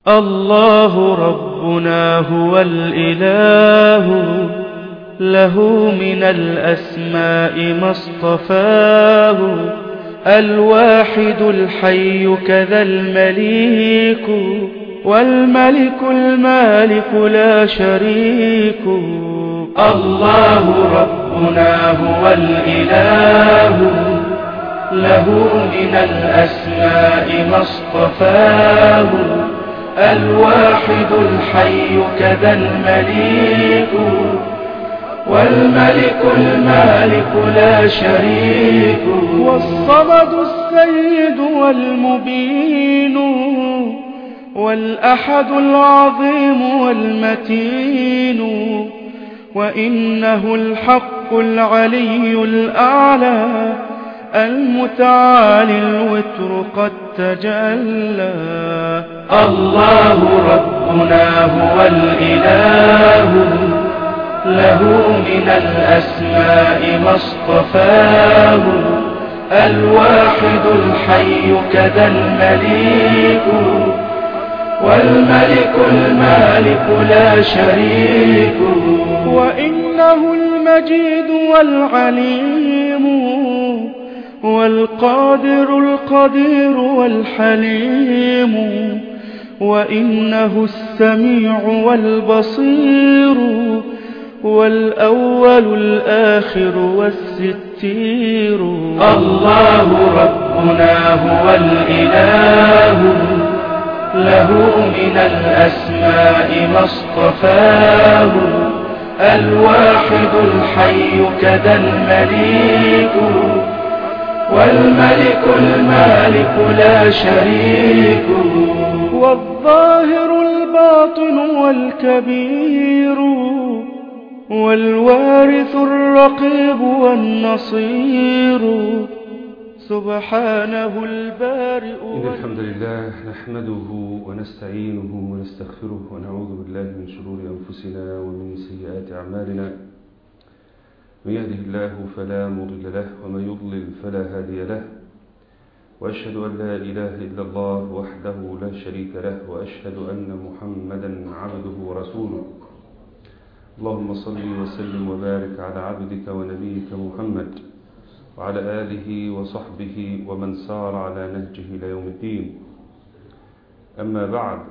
الله ربنا هو الإله له من الأسماء ما اصطفاه الواحد الحي كذا المليك والملك المالك لا شريك الله ربنا هو الإله له من الأسماء ما اصطفاه الواحد الحي كذا المليك والملك المالك لا شريك والصمد السيد والمبين والأحد العظيم والمتين وإنه الحق العلي الأعلى المتعالي الوتر قد تجلى الله ربنا هو الإله له من الأسماء ما اصطفاه الواحد الحي كذا المليك والملك المالك لا شريك وإنه المجيد والعليم والقادر القدير والحليم وإنه السميع والبصير والأول الآخر والستير الله ربنا هو الإله له من الأسماء ما اصطفاه الواحد الحي كذا المليك والملك المالك لا شريك والظاهر الباطن والكبير والوارث الرقيب والنصير سبحانه البارئ إن الحمد لله نحمده ونستعينه ونستغفره ونعوذ بالله من شرور أنفسنا ومن سيئات أعمالنا من يهده الله فلا مضل له ومن يضلل فلا هادي له وأشهد أن لا إله إلا الله وحده لا شريك له وأشهد أن محمدا عبده ورسوله اللهم صل وسلم وبارك على عبدك ونبيك محمد وعلى آله وصحبه ومن سار على نهجه إلى يوم الدين أما بعد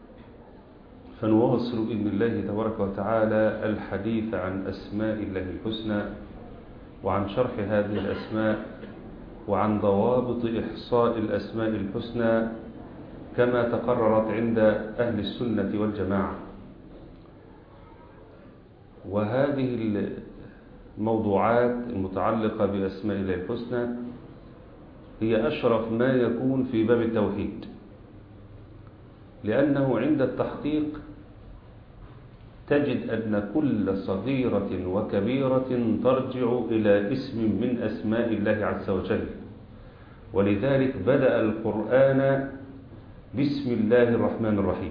فنواصل بإذن الله تبارك وتعالى الحديث عن أسماء الله الحسنى وعن شرح هذه الأسماء وعن ضوابط إحصاء الأسماء الحسنى كما تقررت عند أهل السنة والجماعة وهذه الموضوعات المتعلقة بأسماء الله الحسنى هي أشرف ما يكون في باب التوحيد لأنه عند التحقيق تجد أن كل صغيرة وكبيرة ترجع إلى اسم من أسماء الله عز وجل ولذلك بدأ القرآن بسم الله الرحمن الرحيم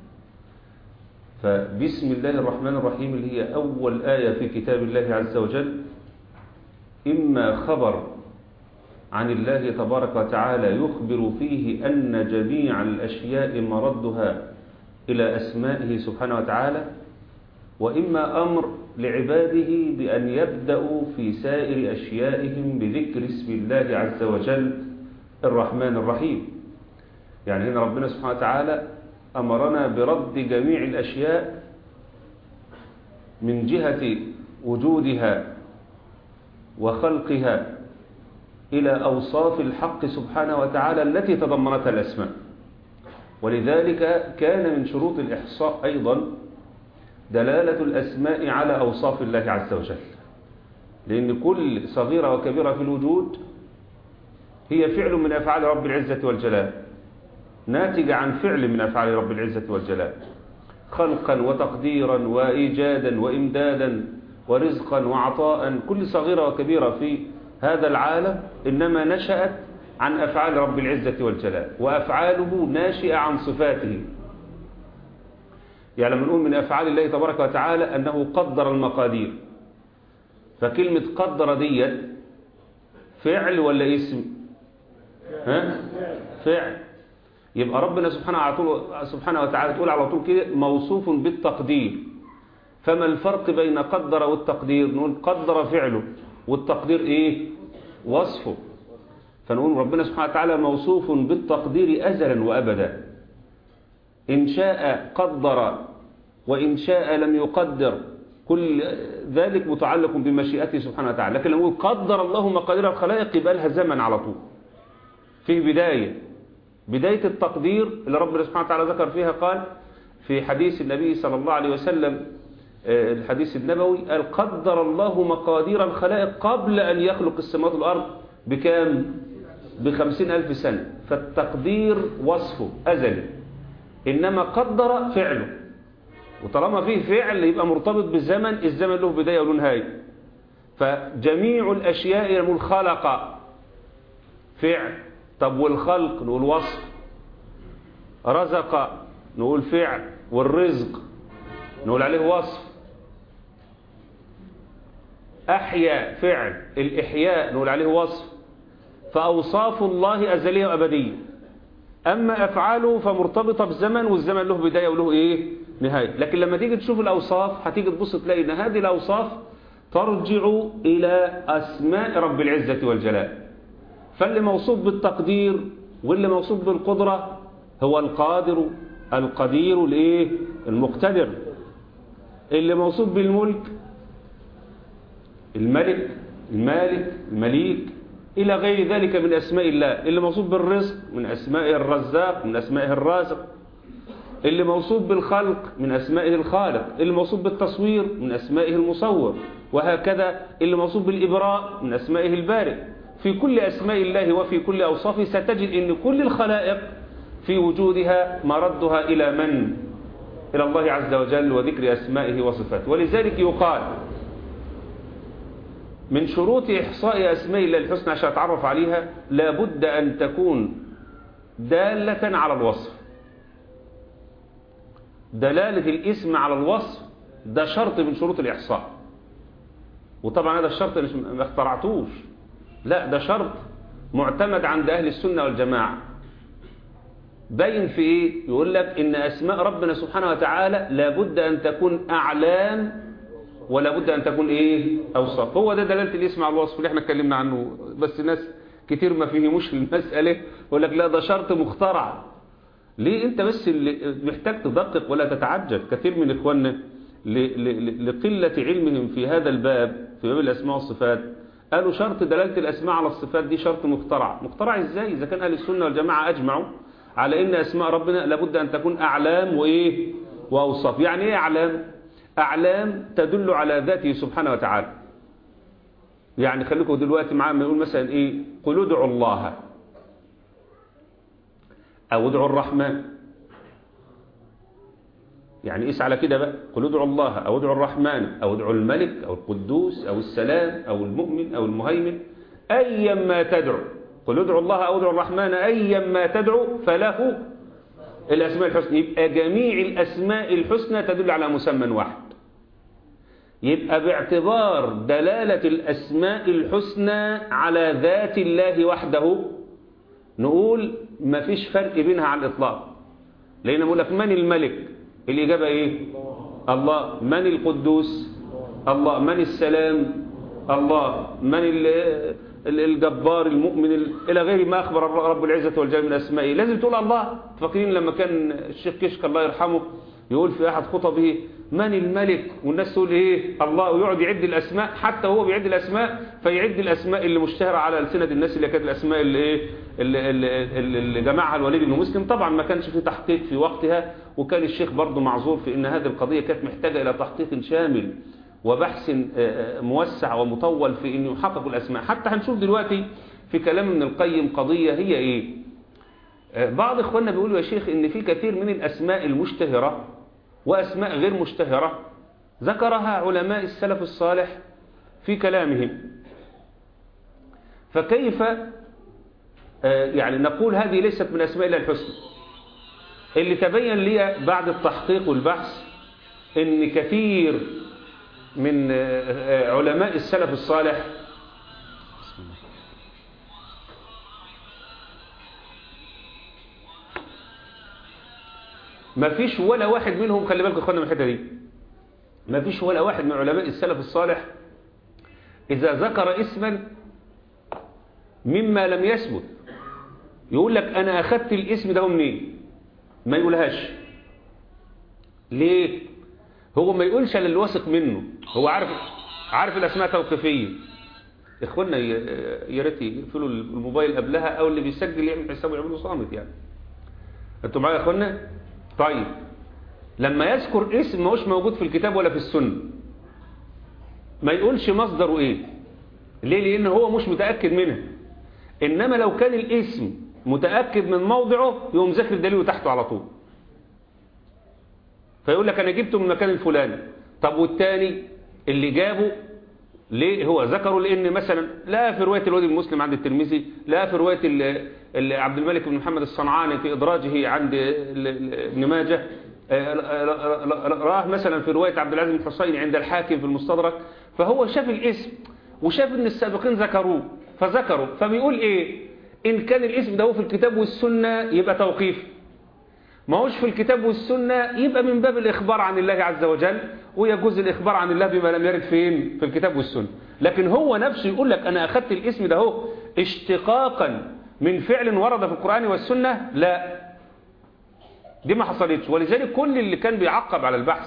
فبسم الله الرحمن الرحيم اللي هي أول آية في كتاب الله عز وجل إما خبر عن الله تبارك وتعالى يخبر فيه أن جميع الأشياء مردها إلى أسمائه سبحانه وتعالى وإما أمر لعباده بأن يبدأوا في سائر أشيائهم بذكر اسم الله عز وجل الرحمن الرحيم يعني هنا ربنا سبحانه وتعالى أمرنا برد جميع الأشياء من جهة وجودها وخلقها إلى أوصاف الحق سبحانه وتعالى التي تضمنتها الأسماء ولذلك كان من شروط الإحصاء أيضا دلالة الأسماء على أوصاف الله عز وجل لأن كل صغيرة وكبيرة في الوجود هي فعل من أفعال رب العزة والجلال ناتجة عن فعل من أفعال رب العزة والجلال خلقا وتقديرا وإيجادا وإمدادا ورزقا وعطاء كل صغيرة وكبيرة في هذا العالم إنما نشأت عن أفعال رب العزة والجلال وأفعاله ناشئة عن صفاته يعني نقول من أفعال الله تبارك وتعالى أنه قدر المقادير فكلمة قدر ديت فعل ولا اسم ها؟ فعل يبقى ربنا سبحانه, على طول سبحانه وتعالى تقول على طول كده موصوف بالتقدير فما الفرق بين قدر والتقدير نقول قدر فعله والتقدير ايه وصفه فنقول ربنا سبحانه وتعالى موصوف بالتقدير أزلا وأبدا إن شاء قدر وإن شاء لم يقدر كل ذلك متعلق بمشيئته سبحانه وتعالى لكن لو نقول قدر الله مقادير الخلائق يبقى لها زمن على طول فيه بداية بداية التقدير اللي ربنا سبحانه وتعالى ذكر فيها قال في حديث النبي صلى الله عليه وسلم الحديث النبوي قال قدر الله مقادير الخلائق قبل أن يخلق السماوات والأرض بكام بخمسين ألف سنة فالتقدير وصفه أزلي إنما قدر فعله وطالما فيه فعل يبقى مرتبط بالزمن الزمن له بداية وله نهاية فجميع الأشياء نقول خلق فعل طب والخلق نقول وصف رزق نقول فعل والرزق نقول عليه وصف أحيا فعل الإحياء نقول عليه وصف فأوصاف الله أزلية وأبدية أما أفعاله فمرتبطة بالزمن والزمن له بداية وله إيه نهاية لكن لما تيجي تشوف الأوصاف هتيجي تبص تلاقي إن هذه الأوصاف ترجع إلى أسماء رب العزة والجلال فاللي موصوف بالتقدير واللي موصوف بالقدرة هو القادر القدير الايه المقتدر اللي موصوف بالملك الملك المالك المليك إلى غير ذلك من أسماء الله اللي موصوف بالرزق من أسماء الرزاق من أسمائه الرازق اللي موصوف بالخلق من أسمائه الخالق اللي موصوف بالتصوير من أسمائه المصور وهكذا اللي موصوف بالإبراء من أسمائه البارئ في كل أسماء الله وفي كل أوصافه ستجد أن كل الخلائق في وجودها مردها إلى من؟ إلى الله عز وجل وذكر أسمائه وصفاته ولذلك يقال من شروط إحصاء أسماء الله الحسنى عشان أتعرف عليها لابد أن تكون دالة على الوصف دلالة الاسم على الوصف ده شرط من شروط الإحصاء وطبعا هذا الشرط ما اخترعتوش لا ده شرط معتمد عند أهل السنة والجماعة باين في إيه يقول لك إن أسماء ربنا سبحانه وتعالى لابد أن تكون أعلام ولا بد أن تكون إيه أوصاف هو ده دلالة الاسم على الوصف اللي احنا اتكلمنا عنه بس ناس كتير ما فيهموش المسألة يقول لك لا ده شرط مخترع ليه انت بس اللي محتاج تدقق ولا تتعجب كثير من إخواننا لقلة علمهم في هذا الباب في باب الأسماء والصفات قالوا شرط دلالة الأسماء على الصفات دي شرط مخترع مخترع إزاي إذا كان أهل السنة والجماعة أجمعوا على إن أسماء ربنا لابد أن تكون أعلام وإيه وأوصاف يعني إيه أعلام أعلام تدل على ذاته سبحانه وتعالى يعني خليكم دلوقتي معانا يقول مثلا إيه قل ادعوا الله أو ادعوا الرحمن يعني قيس على كده بقى قل ادعوا الله أو ادعوا الرحمن أو ادعوا الملك أو القدوس أو السلام أو المؤمن أو المهيمن أيا ما تدعو قل ادعوا الله أو ادعوا الرحمن أيا ما تدعو فله الأسماء الحسنى يبقى جميع الأسماء الحسنى تدل على مسمى واحد يبقى باعتبار دلالة الأسماء الحسنى على ذات الله وحده نقول ما فيش فرق بينها على الإطلاق لأن نقول لك من الملك الإجابة إيه الله من القدوس الله من السلام الله من الجبار المؤمن إلى غير ما أخبر رب العزة والجلال من أسمائه لازم تقول الله فاكرين لما كان الشيخ كشك الله يرحمه يقول في أحد خطبه من الملك والناس تقول إيه الله ويقعد يعد الأسماء حتى هو بيعد الأسماء فيعد الأسماء اللي مشتهرة على ألسنة الناس اللي كانت الأسماء اللي, إيه اللي, اللي, اللي جمعها الوليد بن مسلم طبعا ما كانش في تحقيق في وقتها وكان الشيخ برضه معذور في أن هذه القضية كانت محتاجة إلى تحقيق شامل وبحث موسع ومطول في أن يحقق الأسماء حتى هنشوف دلوقتي في كلام ابن القيم قضية هي إيه بعض إخواننا بيقولوا يا شيخ إن في كثير من الأسماء المشتهرة وأسماء غير مشتهرة ذكرها علماء السلف الصالح في كلامهم فكيف يعني نقول هذه ليست من أسماء الله الحسنى اللي تبين لي بعد التحقيق والبحث ان كثير من علماء السلف الصالح ما فيش ولا واحد منهم خلي بالكم اخوانا من الحته دي ما فيش ولا واحد من علماء السلف الصالح إذا ذكر اسما مما لم يثبت يقول لك أنا أخذت الاسم ده منين ما يقولهاش ليه هو ما يقولش على اللي واثق منه هو عارف عارف الأسماء توقيفية إخوانا يا ريت يقفلوا الموبايل قبلها أو اللي بيسجل يعمل حسابه يعمله صامت يعني أنتوا معايا يا إخوانا طيب لما يذكر اسم ما هوش موجود في الكتاب ولا في السنة ما يقولش مصدره ايه ليه لان هو مش متأكد منه انما لو كان الاسم متأكد من موضعه يقوم ذكر دليله تحته على طول فيقول لك انا جبته من المكان الفلاني طب والتاني اللي جابه ليه هو ذكره لان مثلا لا في روايه الوادي المسلم عند الترمذي لا في روايه ال- ال- عبد الملك بن محمد الصنعاني في ادراجه عند ال- ال- ابن ماجه آه، راه مثلا في روايه عبد العزيز بن الحصين عند الحاكم في المستدرك فهو شاف الاسم وشاف ان السابقين ذكروه فذكروا فبيقول ايه ان كان الاسم ده هو في الكتاب والسنه يبقى توقيف ما هوش في الكتاب والسنة يبقى من باب الإخبار عن الله عز وجل ويجوز الإخبار عن الله بما لم يرد فين في الكتاب والسنة لكن هو نفسه يقول لك أنا أخذت الاسم ده هو اشتقاقا من فعل ورد في القرآن والسنة لا دي ما حصلتش ولذلك كل اللي كان بيعقب على البحث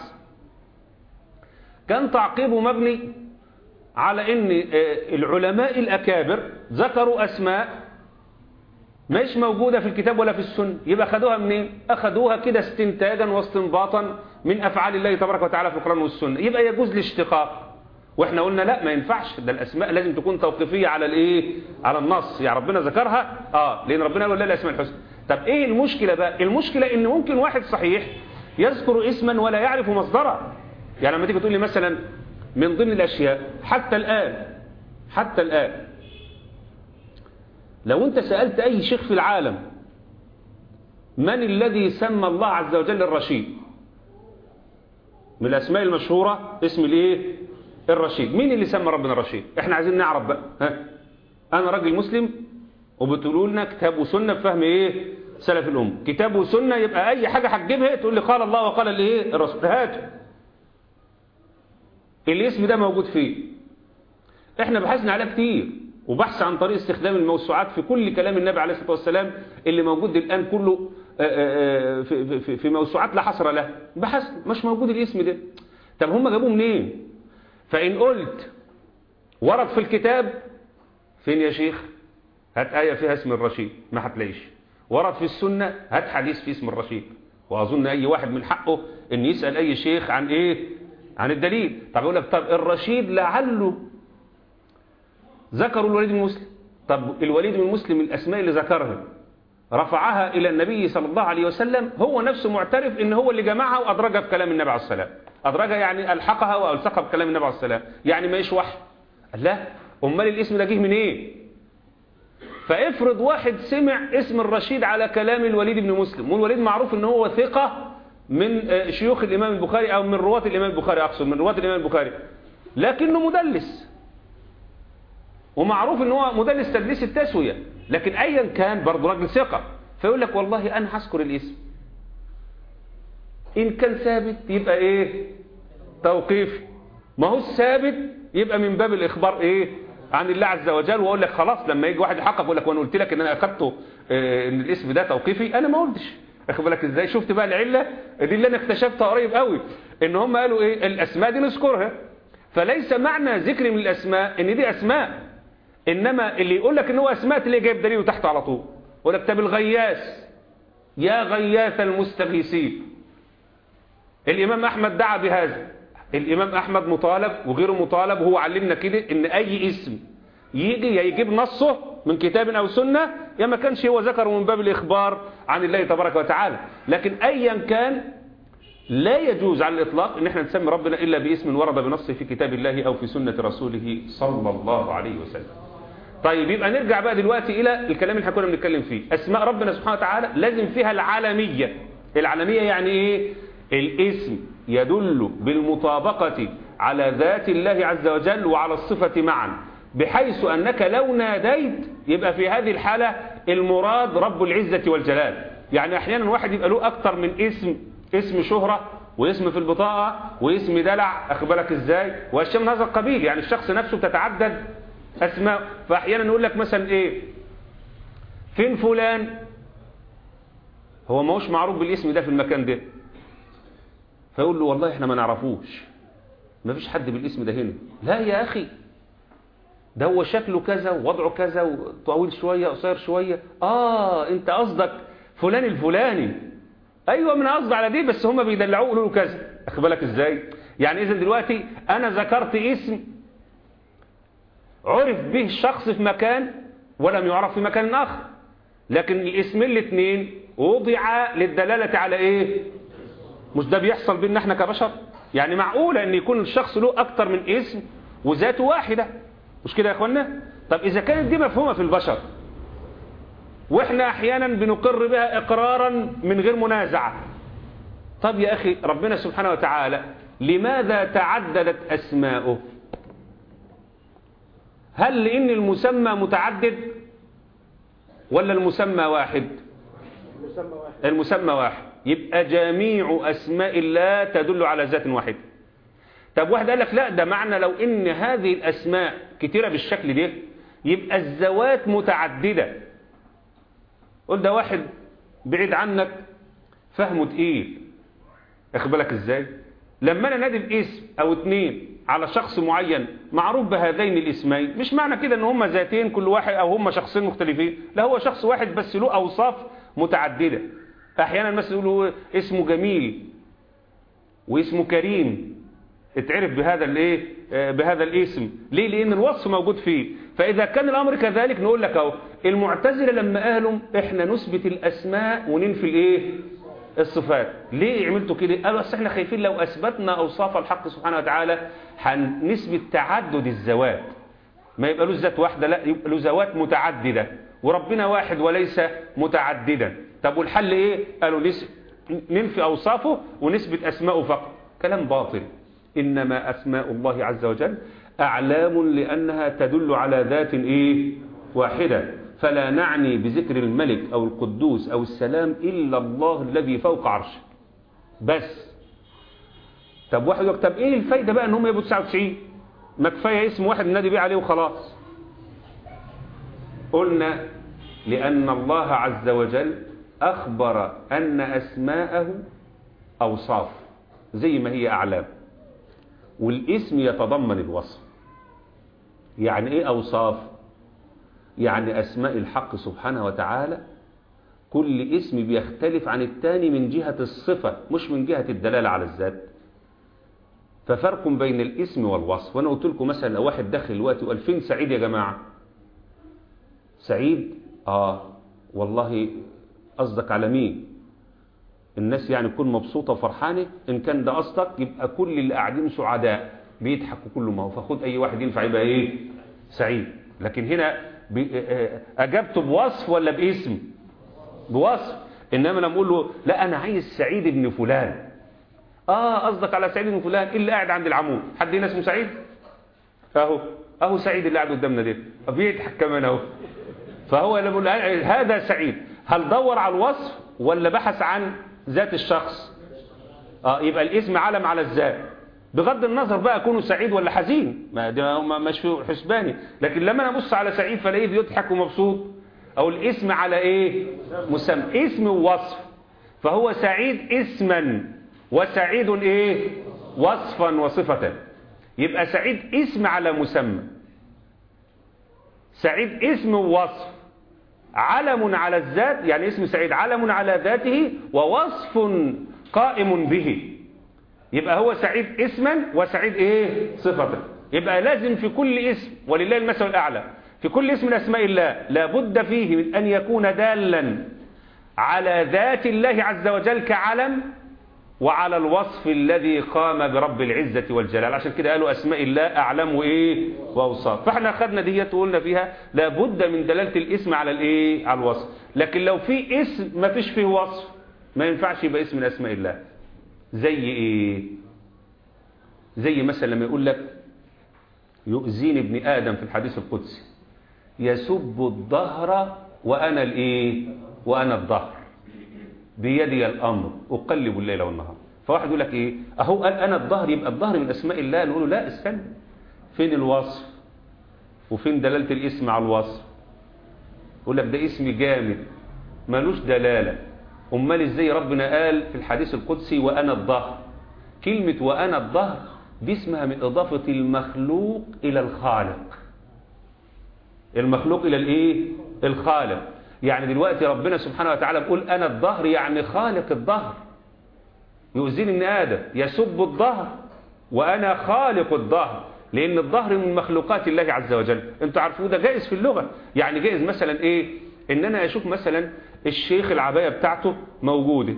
كان تعقيبه مبني على ان آه، العلماء الأكابر ذكروا أسماء مش موجودة في الكتاب ولا في السنة يبقى أخذوها منين أخذوها كده استنتاجا واستنباطا من أفعال الله تبارك وتعالى في القرآن والسنة يبقى يجوز الاشتقاق واحنا قلنا لا ما ينفعش ده الأسماء لازم تكون توقيفية على الايه على النص يعني ربنا ذكرها اه لأن ربنا قال لا الأسماء الحسنى طب ايه المشكلة بقى المشكلة ان ممكن واحد صحيح يذكر اسما ولا يعرف مصدره يعني لما تيجي تقول لي مثلا من ضمن الأشياء حتى الآن حتى الآن لو انت سألت أي شيخ في العالم من الذي سمى الله عز وجل الرشيد من الأسماء المشهورة اسم الايه الرشيد مين اللي سمى ربنا الرشيد احنا عايزين نعرف بقى ها انا راجل مسلم وبتقولوا لنا كتاب وسنة بفهم ايه سلف الأم كتاب وسنة يبقى أي حاجة هتجيبها تقول لي قال الله وقال الايه الرسول هات الاسم ده موجود فيه احنا بحثنا عليه كتير وبحث عن طريق استخدام الموسوعات في كل كلام النبي عليه الصلاة والسلام اللي موجود الآن كله آه، آه، في, في, في موسوعات لا حصر له بحث مش موجود الاسم ده طب هم جابوه منين فإن قلت ورد في الكتاب فين يا شيخ هات آية فيها اسم الرشيد ما هتلاقيش ورد في السنة هات حديث في اسم الرشيد وأظن أي واحد من حقه إن يسأل أي شيخ عن إيه عن الدليل طب يقول لك طب الرشيد لعله ذكروا الوليد بن مسلم طب الوليد بن مسلم الأسماء اللي ذكرها رفعها إلى النبي صلى الله عليه وسلم هو نفسه معترف إن هو اللي جمعها وأدرجها في كلام النبي عليه السلام أدرجها يعني ألحقها وألصقها بكلام النبي عليه السلام يعني ما وحي لا أمال الاسم ده جه من إيه فافرض واحد سمع اسم الرشيد على كلام الوليد بن مسلم والوليد معروف ان هو ثقة من آه، شيوخ الإمام البخاري أو من رواة الإمام البخاري أقصد من رواة الإمام البخاري لكنه مدلس ومعروف ان هو مدلس تدليس التسوية لكن ايا كان برضه راجل ثقة فيقول لك والله انا هذكر الاسم ان كان ثابت يبقى ايه توقيف ما هو الثابت يبقى من باب الاخبار ايه عن الله عز وجل واقول لك خلاص لما يجي واحد يحقق يقول لك وانا قلت لك ان انا اخدته آه، ان الاسم ده توقيفي انا ما قلتش اخد بالك ازاي شفت بقى العله دي اللي انا اكتشفتها قريب قوي ان هم قالوا ايه الاسماء دي نذكرها فليس معنى ذكر من الاسماء ان دي اسماء انما اللي يقول لك ان هو اسماء تلاقيه جايب دليل تحت على طول يقول لك طب الغياث يا غياث المستغيثين الامام احمد دعا بهذا الامام احمد مطالب وغيره مطالب وهو علمنا كده ان اي اسم يجي يا يجيب نصه من كتاب او سنه يا ما كانش هو ذكره من باب الاخبار عن الله تبارك وتعالى لكن ايا كان لا يجوز على الإطلاق إن احنا نسمي ربنا إلا باسم ورد بنصه في كتاب الله أو في سنة رسوله صلى الله عليه وسلم طيب يبقى نرجع بقى دلوقتي إلى الكلام اللي احنا كنا بنتكلم فيه أسماء ربنا سبحانه وتعالى لازم فيها العالمية العالمية يعني إيه الاسم يدل بالمطابقة على ذات الله عز وجل وعلى الصفة معا بحيث أنك لو ناديت يبقى في هذه الحالة المراد رب العزة والجلال يعني أحيانا واحد يبقى له أكتر من اسم اسم شهرة واسم في البطاقة واسم دلع أخبرك إزاي وأشياء من هذا القبيل يعني الشخص نفسه بتتعدد أسماء فأحيانا يقول لك مثلا إيه فين فلان هو ما هوش معروف بالاسم ده في المكان ده فيقول له والله احنا ما نعرفوش ما فيش حد بالاسم ده هنا لا يا أخي ده هو شكله كذا ووضعه كذا وطويل شوية قصير شوية آه أنت قصدك فلان الفلاني أيوة من قصد على دي بس هم بيدلعوه يقولوا له كذا أخد بالك إزاي يعني إذا دلوقتي أنا ذكرت اسم عرف به الشخص في مكان ولم يعرف في مكان آخر لكن الاسمين الاثنين وضع للدلالة على إيه مش ده بيحصل بيننا احنا كبشر يعني معقولة ان يكون الشخص له اكتر من اسم وذاته واحدة مش كده يا اخوانا طب اذا كانت دي مفهومة في البشر واحنا احيانا بنقر بها اقرارا من غير منازعة طب يا اخي ربنا سبحانه وتعالى لماذا تعددت اسماؤه هل لان المسمى متعدد ولا المسمى واحد المسمى واحد يبقى جميع أسماء الله تدل على ذات واحد طب واحد قال لك لا ده معنى لو إن هذه الأسماء كتيرة بالشكل ده يبقى الزوات متعددة قل ده واحد بعيد عنك فهمه تقيل اخد بالك ازاي لما انا نادي باسم او اتنين على شخص معين معروف بهذين الاسمين مش معنى كده ان هما ذاتين كل واحد او هما شخصين مختلفين لا هو شخص واحد بس له اوصاف متعددة احيانا مثلا يقولوا اسمه جميل واسمه كريم اتعرف بهذا الايه بهذا الاسم ليه لان الوصف موجود فيه فاذا كان الامر كذلك نقول لك اهو المعتزله لما قالوا احنا نثبت الاسماء وننفي الايه الصفات ليه عملتوا كده قالوا اصل احنا خايفين لو اثبتنا اوصاف الحق سبحانه وتعالى هنثبت تعدد الذوات ما يبقى له ذات واحده لا يبقى له ذوات متعدده وربنا واحد وليس متعددا طب والحل ايه قالوا نس... ننفي اوصافه ونثبت اسماءه فقط كلام باطل انما اسماء الله عز وجل اعلام لانها تدل على ذات ايه واحده فلا نعني بذكر الملك او القدوس او السلام الا الله الذي فوق عرشه بس طب واحد يقول طب ايه الفايده بقى ان هم يبقوا 99 ما كفايه اسم واحد نادي بيه عليه وخلاص قلنا لأن الله عز وجل أخبر أن أسماءه أوصاف زي ما هي أعلام والاسم يتضمن الوصف يعني إيه أوصاف يعني أسماء الحق سبحانه وتعالى كل اسم بيختلف عن التاني من جهة الصفة مش من جهة الدلالة على الذات ففرق بين الاسم والوصف وانا قلت لكم مثلا لو واحد دخل الوقت وقال فين سعيد يا جماعة سعيد اه والله قصدك على مين الناس يعني تكون مبسوطة وفرحانة ان كان ده قصدك يبقى كل اللي قاعدين سعداء بيضحكوا كله ما هو فخد اي واحد ينفع يبقى ايه سعيد لكن هنا اجبته بوصف ولا باسم بوصف انما لما اقول له لا انا عايز سعيد ابن فلان اه قصدك على سعيد بن فلان اللي قاعد عند العمود حد هنا اسمه سعيد اهو اهو سعيد اللي قاعد قدامنا ده بيضحك كمان اهو فهو لما بقول هذا سعيد هل دور على الوصف ولا بحث عن ذات الشخص اه يبقى الاسم علم على الذات بغض النظر بقى كونه سعيد ولا حزين ما ده مش في حسباني لكن لما انا ابص على سعيد فلاقيه بيضحك ومبسوط او الاسم على ايه مسمى اسم ووصف فهو سعيد اسما وسعيد ايه وصفا وصفة يبقى سعيد اسم على مسمى سعيد اسم ووصف علم على الذات يعني اسم سعيد علم على ذاته ووصف قائم به يبقى هو سعيد اسما وسعيد ايه صفة يبقى لازم في كل اسم ولله المثل الاعلى في كل اسم من اسماء الله لابد فيه من ان يكون دالا على ذات الله عز وجل كعلم وعلى الوصف الذي قام برب العزة والجلال عشان كده قالوا أسماء الله أعلم وإيه وأوصاف فاحنا أخذنا ديت وقلنا فيها لابد من دلالة الاسم على الإيه على الوصف لكن لو في اسم ما فيش فيه وصف ما ينفعش يبقى اسم من أسماء الله زي إيه زي مثلا لما يقول لك يؤذيني ابن آدم في الحديث القدسي يسب الظهر وأنا الإيه وأنا الظهر بيدي الأمر أقلب الليل والنهار فواحد يقول لك إيه أهو قال أنا الظهر يبقى الظهر من أسماء الله نقول له لا استنى فين الوصف وفين دلالة الاسم على الوصف يقول لك ده اسم جامد ملوش دلالة أمال إزاي ربنا قال في الحديث القدسي وأنا الظهر كلمة وأنا الظهر دي اسمها من إضافة المخلوق إلى الخالق المخلوق إلى الإيه الخالق يعني دلوقتي ربنا سبحانه وتعالى بيقول أنا الظهر يعني خالق الظهر يؤذيني من آدم يسب الظهر وأنا خالق الظهر لأن الظهر من مخلوقات الله عز وجل انتوا عارفوا ده جائز في اللغة يعني جائز مثلا إيه إن أنا أشوف مثلا الشيخ العباية بتاعته موجودة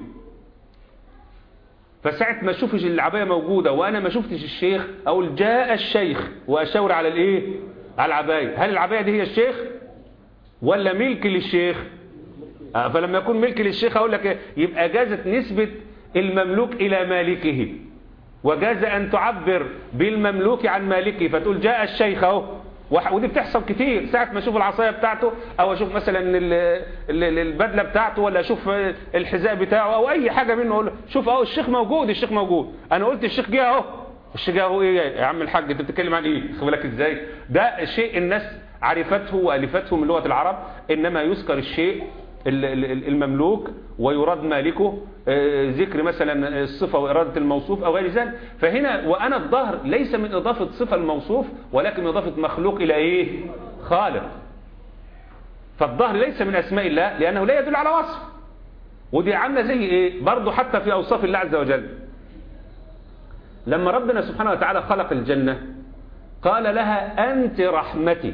فساعة ما اشوفش العباية موجودة وأنا ما شفتش الشيخ أقول جاء الشيخ وأشاور على الإيه على العباية هل العباية دي هي الشيخ ولا ملك للشيخ آه فلما يكون ملك للشيخ أقول لك إيه؟ يبقى جازت نسبة المملوك إلى مالكه وجاز أن تعبر بالمملوك عن مالكه فتقول جاء الشيخ اهو ودي بتحصل كتير ساعة ما اشوف العصاية بتاعته او اشوف مثلا البدلة بتاعته ولا اشوف الحذاء بتاعه او اي حاجة منه اقول شوف اهو الشيخ موجود الشيخ موجود انا قلت الشيخ جه اهو الشيخ جه اهو ايه يا عم الحاج انت بتتكلم عن ايه خد بالك ازاي ده شيء الناس عرفته والفته من لغة العرب انما يذكر الشيء المملوك ويراد مالكه ذكر مثلا الصفة وإرادة الموصوف أو غير ذلك فهنا وأنا الظهر ليس من إضافة صفة الموصوف ولكن من إضافة مخلوق إلى إيه خالق فالظهر ليس من أسماء الله لأنه لا يدل على وصف ودي عاملة زي إيه برضو حتى في أوصاف الله عز وجل لما ربنا سبحانه وتعالى خلق الجنة قال لها أنت رحمتي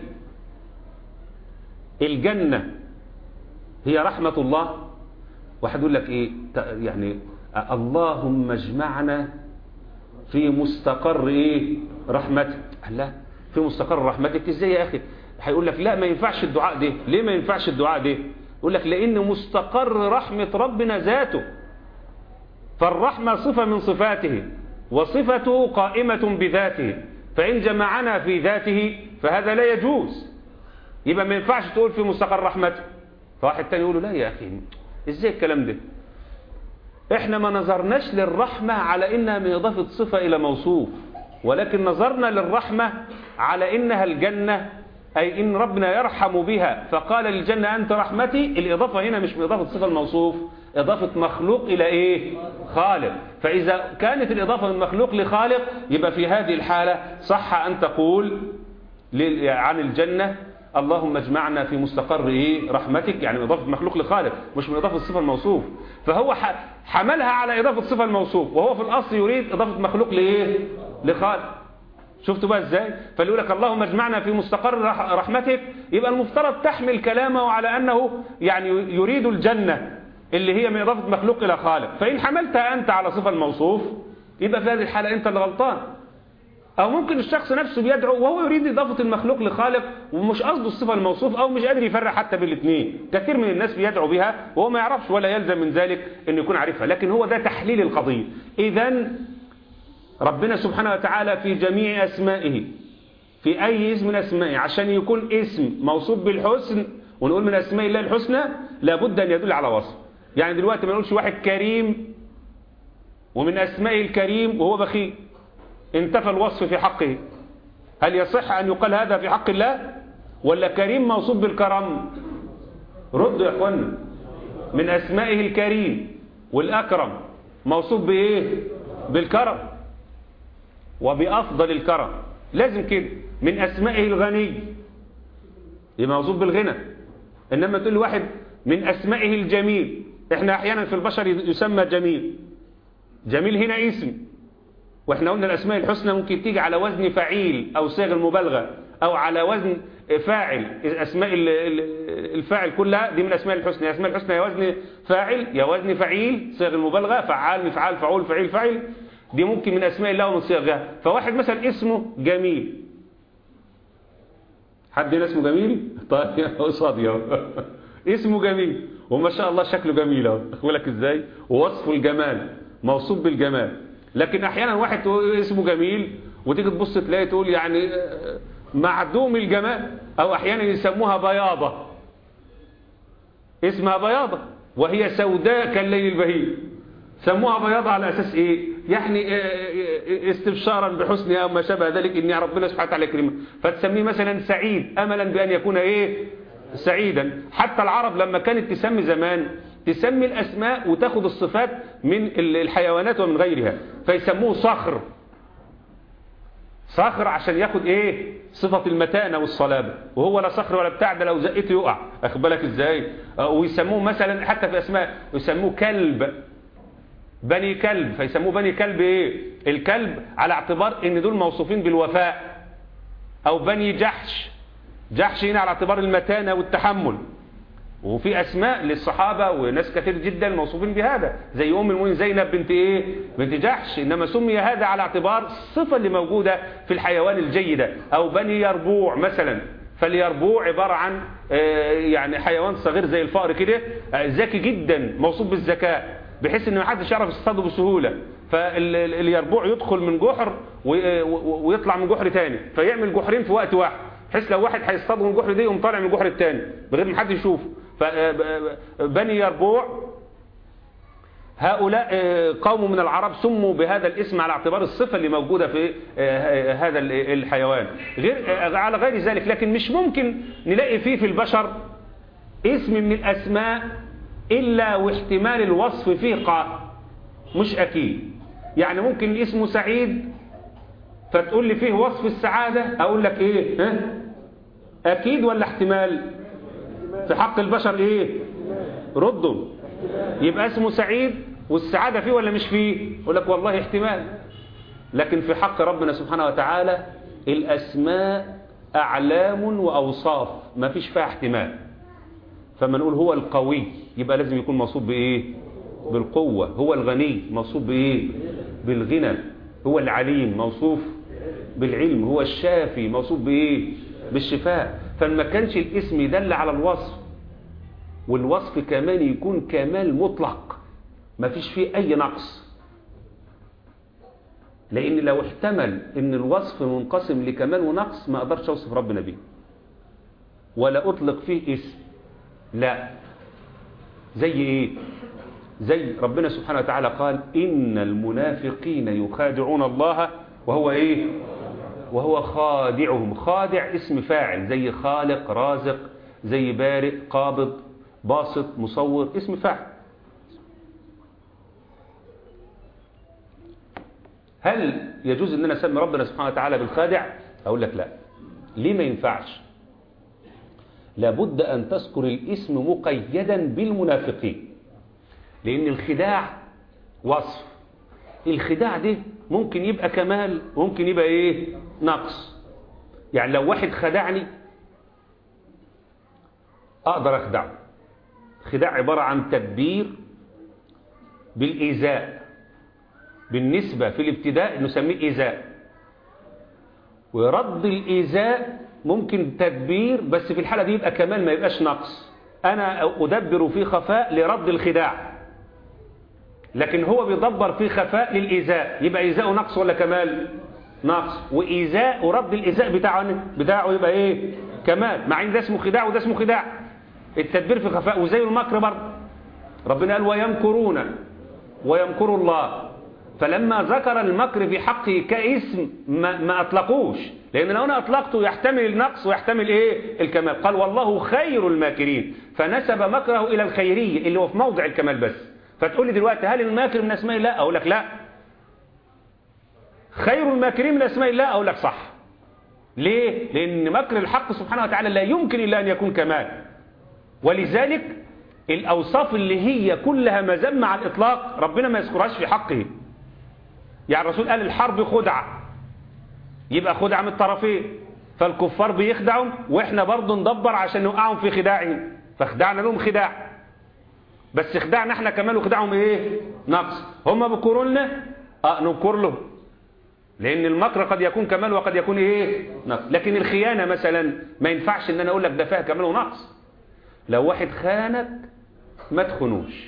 الجنة هي رحمة الله واحد يقول لك ايه يعني اللهم اجمعنا في مستقر ايه رحمتك لا في مستقر رحمتك ازاي يا اخي هيقول لك لا ما ينفعش الدعاء ده ليه ما ينفعش الدعاء ده يقول لك لان مستقر رحمة ربنا ذاته فالرحمة صفة من صفاته وصفته قائمة بذاته فإن جمعنا في ذاته فهذا لا يجوز يبقى ما ينفعش تقول في مستقر رحمته فواحد تاني يقول له لا يا أخي ازاي الكلام ده احنا ما نظرناش للرحمة على انها من اضافة صفة الى موصوف ولكن نظرنا للرحمة على انها الجنة اي ان ربنا يرحم بها فقال للجنة انت رحمتي الاضافة هنا مش من اضافة صفة الموصوف اضافة مخلوق الى ايه خالق فاذا كانت الاضافة من مخلوق لخالق يبقى في هذه الحالة صح ان تقول عن الجنة اللهم اجمعنا في مستقر ايه رحمتك يعني من اضافه مخلوق لخالق مش من اضافه الصفه الموصوف فهو حملها على اضافه الصفه الموصوف وهو في الاصل يريد اضافه مخلوق لايه لخالق شفتوا بقى ازاي فاللي يقول لك اللهم اجمعنا في مستقر رحمتك يبقى المفترض تحمل كلامه على انه يعني يريد الجنه اللي هي من اضافه مخلوق الى خالق فان حملتها انت على صفه الموصوف يبقى في هذه الحاله انت اللي غلطان أو ممكن الشخص نفسه بيدعو وهو يريد إضافة المخلوق لخالق ومش قصده الصفة الموصوف أو مش قادر يفرق حتى بين الاثنين كثير من الناس بيدعو بها وهو ما يعرفش ولا يلزم من ذلك أن يكون عارفها لكن هو ده تحليل القضية إذا ربنا سبحانه وتعالى في جميع أسمائه في أي اسم من أسمائه عشان يكون اسم موصوف بالحسن ونقول من أسماء الله الحسنى لابد أن يدل على وصف يعني دلوقتي ما نقولش واحد كريم ومن أسمائه الكريم وهو بخيل انتفى الوصف في حقه هل يصح أن يقال هذا في حق الله ولا كريم موصوف بالكرم ردوا يا اخوانا من أسمائه الكريم والأكرم موصوف بإيه بالكرم وبأفضل الكرم لازم كده من أسمائه الغني يبقى موصوف بالغنى إنما تقول واحد من أسمائه الجميل احنا أحيانا في البشر يسمى جميل جميل هنا اسم واحنا قلنا الاسماء الحسنى ممكن تيجي على وزن فعيل او صيغ المبالغه او على وزن فاعل اسماء الفاعل كلها دي من الاسماء الحسنى الاسماء الحسنى يا وزن فاعل يا وزن فعيل صيغ المبالغه فعال مفعال فعول فعيل فاعل دي ممكن من اسماء الله ومن صيغها فواحد مثلا اسمه جميل حد هنا اسمه جميل طيب قصادي اهو اسمه جميل وما شاء الله شكله جميل اهو لك ازاي ووصفه الجمال موصوف بالجمال لكن احيانا واحد تقول اسمه جميل وتيجي تبص تلاقي تقول يعني معدوم الجمال او احيانا يسموها بياضة اسمها بياضة وهي سوداء كالليل البهيم سموها بياض على أساس إيه يعني استبشارا بحسنها أو ما شابه ذلك إن ربنا سبحانه وتعالى يكرمه فتسميه مثلا سعيد أملا بأن يكون إيه سعيدا حتى العرب لما كانت تسمي زمان تسمي الأسماء وتاخد الصفات من الحيوانات ومن غيرها فيسموه صخر صخر عشان ياخد ايه صفة المتانة والصلابة وهو لا صخر ولا بتاع ده لو زقته يقع اخد بالك ازاي ويسموه مثلا حتى في اسماء يسموه كلب بني كلب فيسموه بني كلب ايه الكلب على اعتبار ان دول موصوفين بالوفاء او بني جحش جحش هنا على اعتبار المتانة والتحمل وفي اسماء للصحابة وناس كثير جدا موصوفين بهذا زي ام المؤمنين زينب بنت ايه بنت جحش انما سمي هذا على اعتبار الصفة اللي موجودة في الحيوان الجيدة او بني يربوع مثلا فاليربوع عبارة عن يعني حيوان صغير زي الفأر كده ذكي جدا موصوف بالذكاء بحيث ان ما حدش يعرف يصطاده بسهولة فاليربوع يدخل من جحر ويطلع من جحر تاني فيعمل جحرين في وقت واحد بحيث لو واحد هيصطاده من الجحر ده يقوم طالع من الجحر التاني بغير ما حد يشوفه فبني يربوع هؤلاء قوم من العرب سموا بهذا الاسم على اعتبار الصفة اللي موجودة في هذا الحيوان غير على غير ذلك لكن مش ممكن نلاقي فيه في البشر اسم من الأسماء إلا واحتمال الوصف فيه قائم مش أكيد يعني ممكن اسمه سعيد فتقول لي فيه وصف السعادة أقول لك إيه ها؟ أكيد ولا احتمال في حق البشر إيه ردوا يبقى اسمه سعيد والسعادة فيه ولا مش فيه يقول لك والله احتمال لكن في حق ربنا سبحانه وتعالى الأسماء أعلام وأوصاف ما فيش فيها احتمال فما نقول هو القوي يبقى لازم يكون موصوف بإيه بالقوة هو الغني موصوف بإيه بالغنى هو العليم موصوف بالعلم هو الشافي موصوف بإيه بالشفاء فما كانش الاسم يدل على الوصف والوصف كمان يكون كمال مطلق ما فيش فيه أي نقص لأن لو احتمل أن الوصف منقسم لكمال ونقص ما أقدرش أوصف ربنا به ولا أطلق فيه اسم لا زي إيه زي ربنا سبحانه وتعالى قال إن المنافقين يخادعون الله وهو إيه وهو خادعهم خادع اسم فاعل زي خالق رازق زي بارئ قابض باسط مصور اسم فاعل هل يجوز ان انا اسمي ربنا سبحانه وتعالى بالخادع اقول لك لا ليه ما ينفعش لابد ان تذكر الاسم مقيدا بالمنافقين لان الخداع وصف الخداع ده ممكن يبقى كمال وممكن يبقى ايه نقص يعني لو واحد خدعني اقدر اخدعه خداع عبارة عن تدبير بالإيذاء بالنسبة في الابتداء نسميه إيذاء ورد الإيذاء ممكن تدبير بس في الحالة دي يبقى كمال ما يبقاش نقص أنا أدبر في خفاء لرد الخداع لكن هو بيدبر في خفاء للإيذاء يبقى إيذاءه نقص ولا كمال نقص وإيذاء ورد الإيذاء بتاعه بتاعه يبقى إيه كمال مع إن ده اسمه خداع وده اسمه خداع التدبير في خفاء وزي المكر برضه ربنا قال ويمكرون ويمكر الله فلما ذكر المكر في حقه كاسم ما, ما أطلقوش لأن لو أنا أطلقته يحتمل النقص ويحتمل إيه الكمال قال والله خير الماكرين فنسب مكره إلى الخيرية اللي هو في موضع الكمال بس فتقول لي دلوقتي هل الماكر من أسماء الله أقول لك لا خير الماكرين من أسماء الله أقول لك صح ليه لأن مكر الحق سبحانه وتعالى لا يمكن إلا أن يكون كمال ولذلك الأوصاف اللي هي كلها مذمة على الإطلاق ربنا ما يذكرهاش في حقه يعني الرسول قال الحرب خدعة يبقى خدعة من الطرفين فالكفار بيخدعوا وإحنا برضو ندبر عشان نوقعهم في خداعهم فخدعنا لهم خداع بس خدعنا احنا كمان وخدعهم ايه نقص هم بيكروا لنا اه نكر لهم لان المكر قد يكون كمال وقد يكون ايه نقص لكن الخيانة مثلا ما ينفعش ان انا اقول لك ده فيها كمال ونقص لو واحد خانك ما تخنوش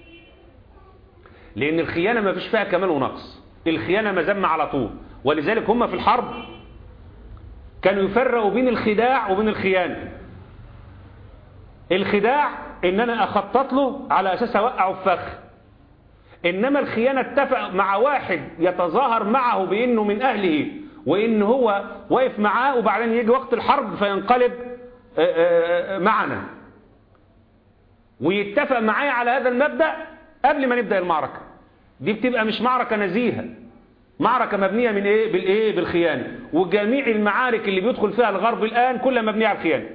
لان الخيانة ما فيش فيها كمال ونقص الخيانة مذمة على طول ولذلك هم في الحرب كانوا يفرقوا بين الخداع وبين الخيانة الخداع ان انا اخطط له على اساس اوقعه في فخ انما الخيانة اتفق مع واحد يتظاهر معه بانه من اهله وان هو واقف معاه وبعدين يجي وقت الحرب فينقلب آه، آه، آه، معنا ويتفق معايا على هذا المبدأ قبل ما نبدأ المعركة دي بتبقى مش معركة نزيهة معركة مبنية من ايه بالايه بالخيانة وجميع المعارك اللي بيدخل فيها الغرب الآن كلها مبنية على الخيانة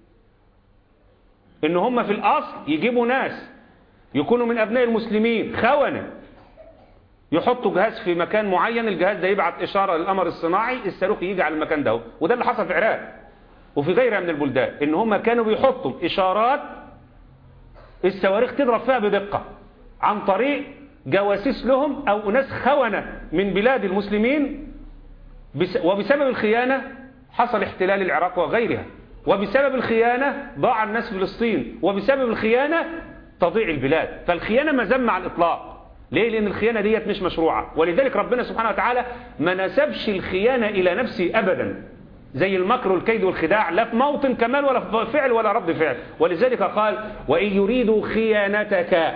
ان هم في الاصل يجيبوا ناس يكونوا من ابناء المسلمين خونة يحطوا جهاز في مكان معين الجهاز ده يبعت اشارة للقمر الصناعي الصاروخ يجي على المكان ده وده اللي حصل في العراق وفي غيرها من البلدان ان هم كانوا بيحطوا اشارات الصواريخ تضرب فيها بدقة عن طريق جواسيس لهم او ناس خونة من بلاد المسلمين بس وبسبب الخيانة حصل احتلال العراق وغيرها وبسبب الخيانة ضاع الناس في فلسطين وبسبب الخيانة تضيع البلاد فالخيانة مذمة على الإطلاق ليه؟ لأن الخيانة ديت مش مشروعة ولذلك ربنا سبحانه وتعالى ما نسبش الخيانة إلى نفسه أبدا زي المكر والكيد والخداع لا في موطن كمال ولا في فعل ولا رد فعل ولذلك قال وإن يريدوا خيانتك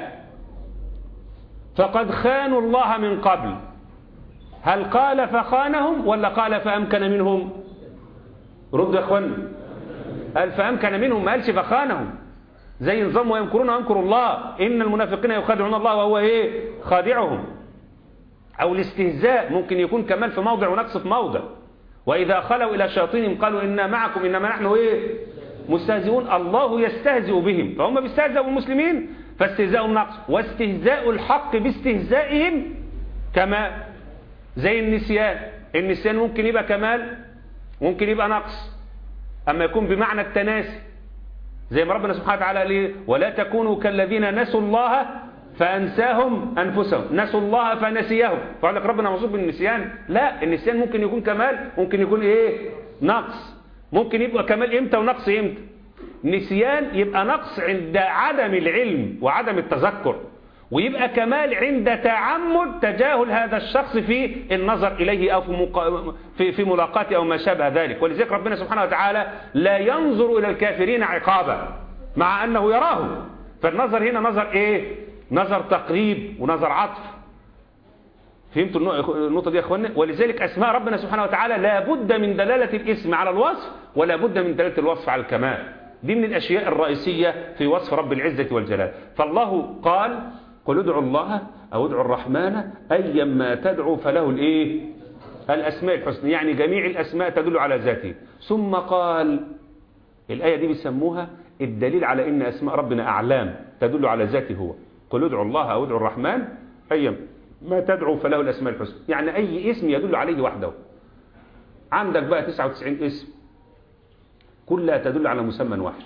فقد خانوا الله من قبل هل قال فخانهم ولا قال فأمكن منهم رد يا اخوانا قال فأمكن منهم ما قالش فخانهم زي نظام ويمكرون ويمكر الله إن المنافقين يخادعون الله وهو إيه خادعهم أو الاستهزاء ممكن يكون كمال في موضع ونقص في موضع وإذا خلوا إلى شياطينهم قالوا إنا معكم إنما نحن إيه مستهزئون الله يستهزئ بهم فهم بيستهزئوا بالمسلمين فاستهزاء النقص واستهزاء الحق باستهزائهم كما زي النسيان النسيان ممكن يبقى كمال ممكن يبقى نقص أما يكون بمعنى التناسي زي ما ربنا سبحانه وتعالى قال ايه ولا تكونوا كالذين نسوا الله فأنساهم أنفسهم نسوا الله فنسيهم فقال لك ربنا موصوف بالنسيان لا النسيان ممكن يكون كمال ممكن يكون ايه نقص ممكن يبقى كمال امتى ونقص امتى نسيان يبقى نقص عند عدم العلم وعدم التذكر ويبقى كمال عند تعمد تجاهل هذا الشخص في النظر إليه أو في, مقا... في, في ملاقاته أو ما شابه ذلك ولذلك ربنا سبحانه وتعالى لا ينظر إلى الكافرين عقابا مع أنه يراهم فالنظر هنا نظر إيه نظر تقريب ونظر عطف فهمتوا النقطة دي يا أخوانا ولذلك أسماء ربنا سبحانه وتعالى لا بد من دلالة الاسم على الوصف ولا بد من دلالة الوصف على الكمال دي من الأشياء الرئيسية في وصف رب العزة والجلال فالله قال قل ادعوا الله أو ادعوا الرحمن أيما تدعوا فله الإيه الأسماء الحسنى يعني جميع الأسماء تدل على ذاته ثم قال الآية دي بيسموها الدليل على إن أسماء ربنا أعلام تدل على ذاته هو قل ادعوا الله أو ادعوا الرحمن أيما ما تدعو فله الأسماء الحسنى يعني أي اسم يدل عليه وحده عندك بقى 99 اسم كلها تدل على مسمى واحد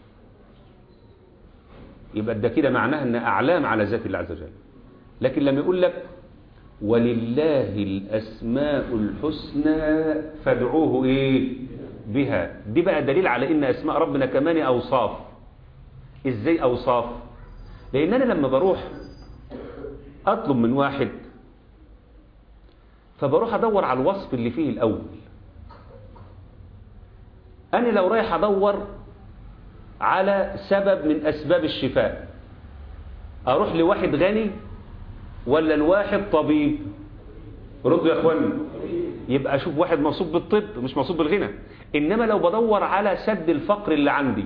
يبقى ده كده معناها ان اعلام على ذات الله عز وجل لكن لما يقول لك ولله الاسماء الحسنى فادعوه ايه بها دي بقى دليل على ان اسماء ربنا كمان اوصاف ازاي اوصاف لان انا لما بروح اطلب من واحد فبروح ادور على الوصف اللي فيه الاول انا لو رايح ادور على سبب من أسباب الشفاء أروح لواحد غني ولا لواحد طبيب ردوا يا أخواني يبقى أشوف واحد موصوف بالطب مش موصوف بالغنى إنما لو بدور على سد الفقر اللي عندي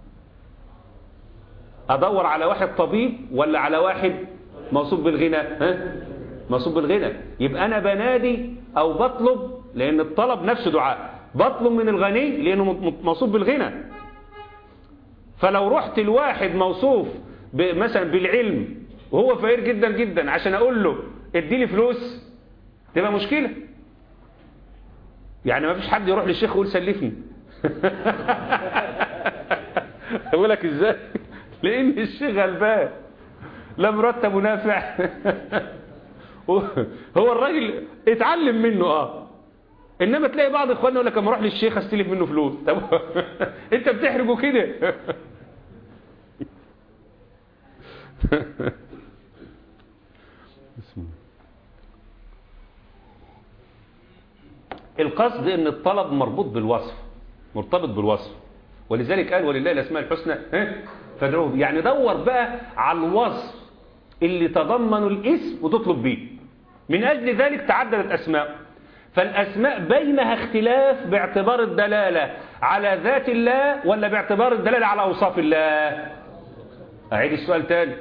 أدور على واحد طبيب ولا على واحد موصوف بالغنى ها؟ موصوف بالغنى يبقى أنا بنادي أو بطلب لأن الطلب نفسه دعاء بطلب من الغني لأنه موصوف بالغنى فلو رحت لواحد موصوف مثلا بالعلم وهو فقير جدا جدا عشان اقول له ادي لي فلوس تبقى مشكلة يعني ما فيش حد يروح للشيخ ويقول سلفني اقول لك ازاي لان الشيخ غلبان لا مرتب ونافع هو الراجل اتعلم منه اه انما تلاقي بعض اخواننا يقول لك اما اروح للشيخ استلف منه فلوس طب انت بتحرجه كده القصد ان الطلب مربوط بالوصف مرتبط بالوصف ولذلك قال ولله الأسماء الحسنى ها؟ فادعوه بها. يعني دور بقى على الوصف اللي تضمن الاسم وتطلب به من أجل ذلك تعددت أسماء فالأسماء بينها اختلاف باعتبار الدلالة على ذات الله ولا باعتبار الدلالة على أوصاف الله أعيد السؤال تاني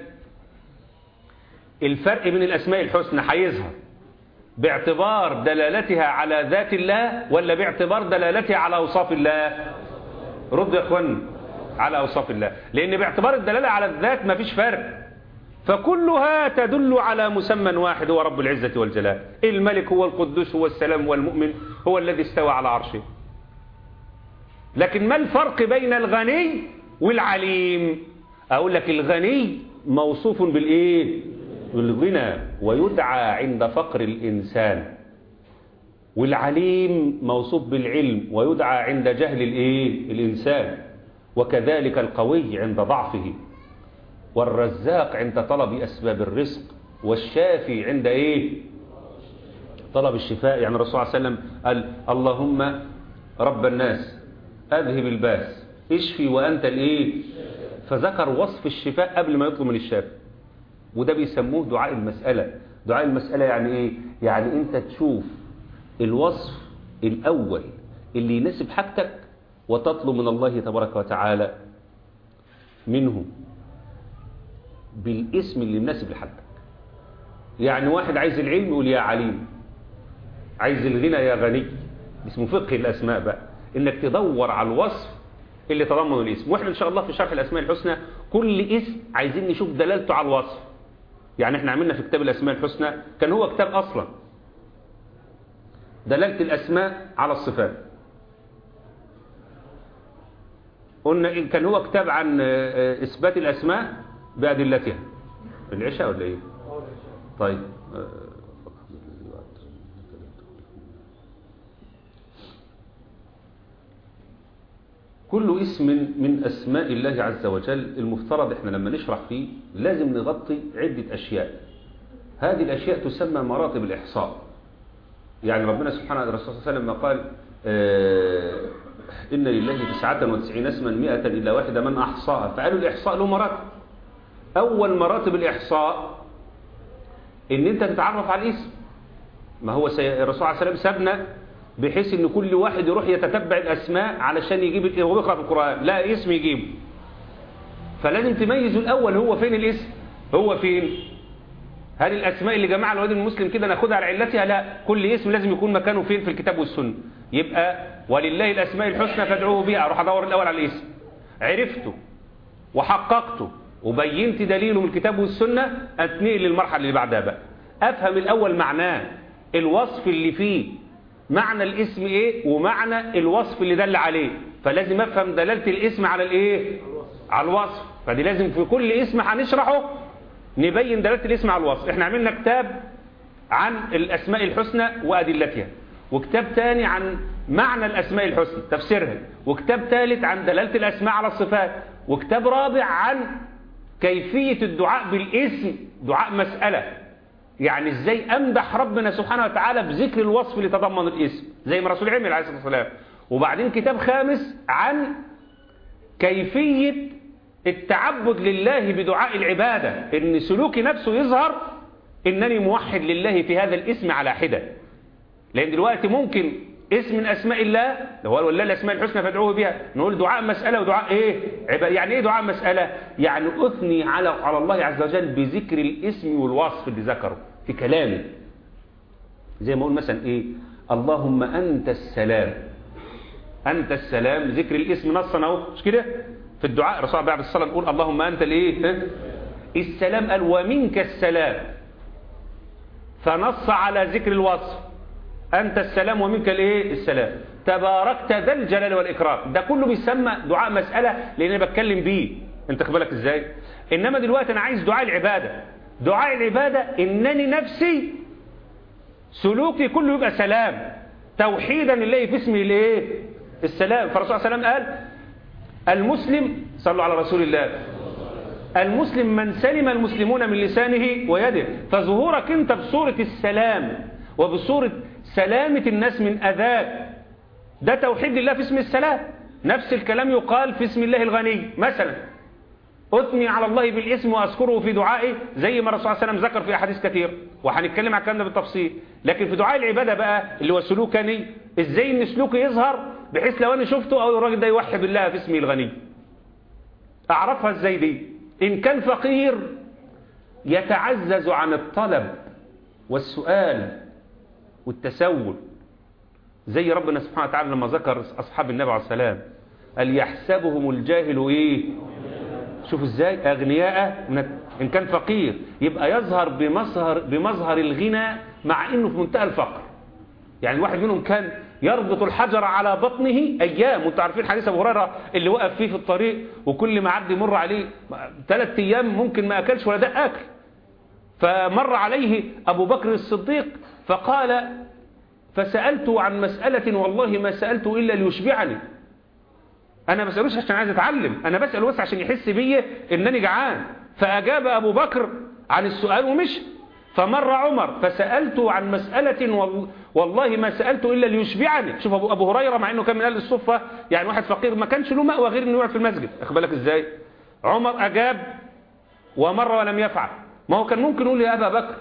الفرق بين الأسماء الحسنى هيظهر باعتبار دلالتها على ذات الله ولا باعتبار دلالتها على أوصاف الله رد يا اخوانا على أوصاف الله لأن باعتبار الدلالة على الذات ما فيش فرق فكلها تدل على مسمى واحد هو رب العزة والجلال الملك هو القدوس هو السلام والمؤمن هو الذي استوى على عرشه لكن ما الفرق بين الغني والعليم أقول لك الغني موصوف بالإيه بالغنى ويدعى عند فقر الإنسان والعليم موصوف بالعلم ويدعى عند جهل الإيه الإنسان وكذلك القوي عند ضعفه والرزاق عند طلب أسباب الرزق والشافي عند إيه طلب الشفاء يعني الرسول صلى الله عليه وسلم قال اللهم رب الناس أذهب الباس اشفي وأنت الإيه فذكر وصف الشفاء قبل ما يطلب من الشافي وده بيسموه دعاء المسألة دعاء المسألة يعني إيه يعني أنت تشوف الوصف الأول اللي يناسب حاجتك وتطلب من الله تبارك وتعالى منه بالاسم اللي مناسب لحالتك يعني واحد عايز العلم يقول يا عليم عايز الغنى يا غني اسمه فقه الأسماء بقى انك تدور على الوصف اللي تضمن الاسم واحنا ان شاء الله في شرح الأسماء الحسنى كل اسم عايزين نشوف دلالته على الوصف يعني احنا عملنا في كتاب الأسماء الحسنى كان هو كتاب أصلا دلالة الأسماء على الصفات قلنا إن كان هو كتاب عن إثبات الأسماء بأدلتها العشاء ولا إيه طيب كل اسم من أسماء الله عز وجل المفترض إحنا لما نشرح فيه لازم نغطي عدة أشياء هذه الأشياء تسمى مراتب الإحصاء يعني ربنا سبحانه الرسول صلى الله عليه وسلم قال آه إن لله تسعة وتسعين اسما مئة إلا واحدة من أحصاها فقالوا الإحصاء له مراتب أول مراتب الإحصاء إن أنت تتعرف على الاسم ما هو سي... الرسول عليه السلام سابنا بحيث إن كل واحد يروح يتتبع الأسماء علشان يجيب هو يقرأ في القرآن لا اسم يجيبه فلازم تميزوا الأول هو فين الاسم هو فين هل الأسماء اللي جماعة الواد المسلم كده ناخدها على علتها لا كل اسم لازم يكون مكانه فين في الكتاب والسنة يبقى ولله الأسماء الحسنى فادعوه بها أروح أدور الأول على الاسم عرفته وحققته وبينت دليله من الكتاب والسنة أتنقل للمرحلة اللي بعدها بقى أفهم الأول معناه الوصف اللي فيه معنى الاسم إيه ومعنى الوصف اللي دل عليه فلازم أفهم دلالة الاسم على الإيه على الوصف فدي لازم في كل اسم هنشرحه نبين دلالة الاسم على الوصف احنا عملنا كتاب عن الأسماء الحسنى وأدلتها وكتاب تاني عن معنى الأسماء الحسنى تفسيرها وكتاب ثالث عن دلالة الأسماء على الصفات وكتاب رابع عن كيفية الدعاء بالاسم دعاء مسألة يعني ازاي امدح ربنا سبحانه وتعالى بذكر الوصف اللي تضمن الاسم زي ما رسول عمل عليه الصلاة والسلام وبعدين كتاب خامس عن كيفية التعبد لله بدعاء العبادة ان سلوكي نفسه يظهر انني موحد لله في هذا الاسم على حدة لان دلوقتي ممكن اسم من اسماء الله اللي هو ولله الاسماء الحسنى فادعوه بها نقول دعاء مسألة ودعاء ايه عبادة يعني ايه دعاء مسألة يعني اثني على على الله عز وجل بذكر الاسم والوصف اللي ذكره في كلامه زي ما اقول مثلا ايه اللهم انت السلام انت السلام ذكر الاسم نصا اهو مش كده في الدعاء الرسول بعد الصلاه نقول اللهم انت الايه السلام قال ومنك السلام فنص على ذكر الوصف أنت السلام ومنك الايه السلام تباركت ذا الجلال والإكرام ده كله بيسمى دعاء مسألة لأن أنا بتكلم بيه أنت بالك إزاي إنما دلوقتي أنا عايز دعاء العبادة دعاء العبادة إنني نفسي سلوكي كله يبقى سلام توحيدا لله في اسمه الايه السلام فالرسول صلى الله عليه وسلم قال المسلم صلوا على رسول الله المسلم من سلم المسلمون من لسانه ويده فظهورك انت بصورة السلام وبصورة سلامة الناس من أذاك ده توحيد لله في اسم السلام نفس الكلام يقال في اسم الله الغني مثلا أثني على الله بالاسم وأذكره في دعائي زي ما الرسول صلى الله عليه وسلم ذكر في أحاديث كثير وهنتكلم عن الكلام ده بالتفصيل لكن في دعاء العبادة بقى اللي هو سلوكني ازاي ان سلوكي يظهر بحيث لو انا شفته او الراجل ده يوحد بالله في اسمه الغني اعرفها ازاي دي ان كان فقير يتعزز عن الطلب والسؤال والتسول زي ربنا سبحانه وتعالى لما ذكر أصحاب النبي عليه السلام قال يحسبهم الجاهل إيه شوف إزاي أغنياء إن كان فقير يبقى يظهر بمظهر, بمظهر الغنى مع إنه في منتهى الفقر يعني الواحد منهم كان يربط الحجر على بطنه أيام وانتوا عارفين حديث أبو هريرة اللي وقف فيه في الطريق وكل ما عبد يمر عليه ثلاث أيام ممكن ما أكلش ولا دق أكل فمر عليه أبو بكر الصديق فقال فسألته عن مسألة والله ما سألته إلا ليشبعني أنا ما بسألوش عشان عايز أتعلم أنا بسأله بس عشان يحس بي إنني جعان فأجاب أبو بكر عن السؤال ومشي فمر عمر فسألته عن مسألة والله ما سألته إلا ليشبعني شوف أبو, أبو هريرة مع أنه كان من أهل الصفة يعني واحد فقير ما كانش له مأوى غير أنه يقعد في المسجد أخبرك إزاي عمر أجاب ومر ولم يفعل ما هو كان ممكن يقول يا أبا بكر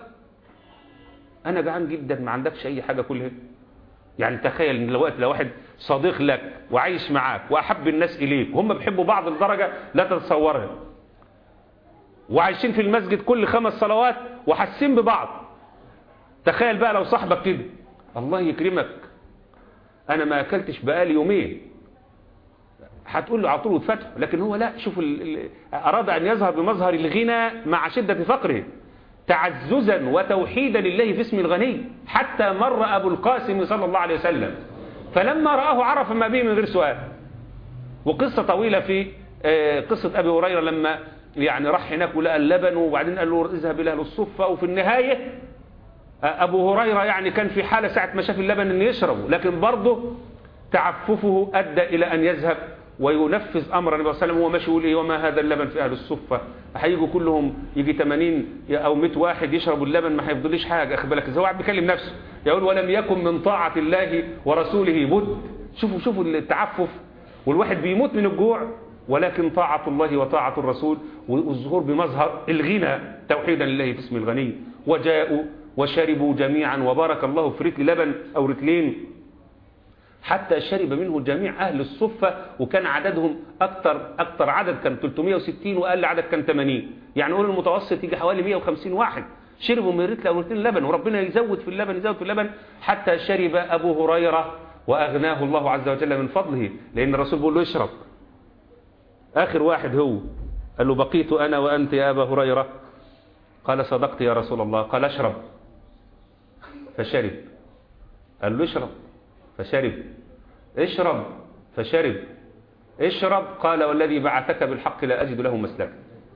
أنا جعان جدا ما عندكش أي حاجة كلها يعني تخيل ان الوقت لو واحد صديق لك وعايش معاك وأحب الناس إليك وهم بيحبوا بعض لدرجة لا تتصورها وعايشين في المسجد كل خمس صلوات وحاسين ببعض تخيل بقى لو صاحبك كده الله يكرمك أنا ما أكلتش بقالي يومين هتقول له على طول وتفتح لكن هو لا شوف ال... ال... أراد أن يظهر بمظهر الغنى مع شدة فقره تعززا وتوحيدا لله في اسم الغني حتى مر أبو القاسم صلى الله عليه وسلم فلما رآه عرف ما به من غير سؤال وقصة طويلة في قصة أبي هريرة لما يعني راح هناك ولقى اللبن وبعدين قال له اذهب إلى الصفة وفي النهاية أبو هريرة يعني كان في حالة ساعة ما شاف اللبن أن يشربه لكن برضه تعففه أدى إلى أن يذهب وينفذ أمر النبي صلى الله عليه وسلم وهو ماشي يقول إيه وما هذا اللبن في أهل الصفة هيجوا كلهم يجي 80 أو 100 واحد يشربوا اللبن ما هيفضلش حاجة أخي بالك إزاي واحد بيكلم نفسه يقول ولم يكن من طاعة الله ورسوله بد شوفوا شوفوا التعفف والواحد بيموت من الجوع ولكن طاعة الله وطاعة الرسول والظهور بمظهر الغنى توحيدا لله في اسم الغني وجاءوا وشربوا جميعا وبارك الله في رتل لبن أو رتلين حتى شرب منه جميع أهل الصفة وكان عددهم أكثر أكثر عدد كان 360 وأقل عدد كان 80 يعني قول المتوسط يجي حوالي 150 واحد شربوا من رتل أو رتلين لبن وربنا يزود في اللبن يزود في اللبن حتى شرب أبو هريرة وأغناه الله عز وجل من فضله لأن الرسول بيقول له اشرب آخر واحد هو قال له بقيت أنا وأنت يا أبا هريرة قال صدقت يا رسول الله قال اشرب فشرب قال له اشرب فشرب اشرب فشرب اشرب قال والذي بعثك بالحق لا أجد له مسلكا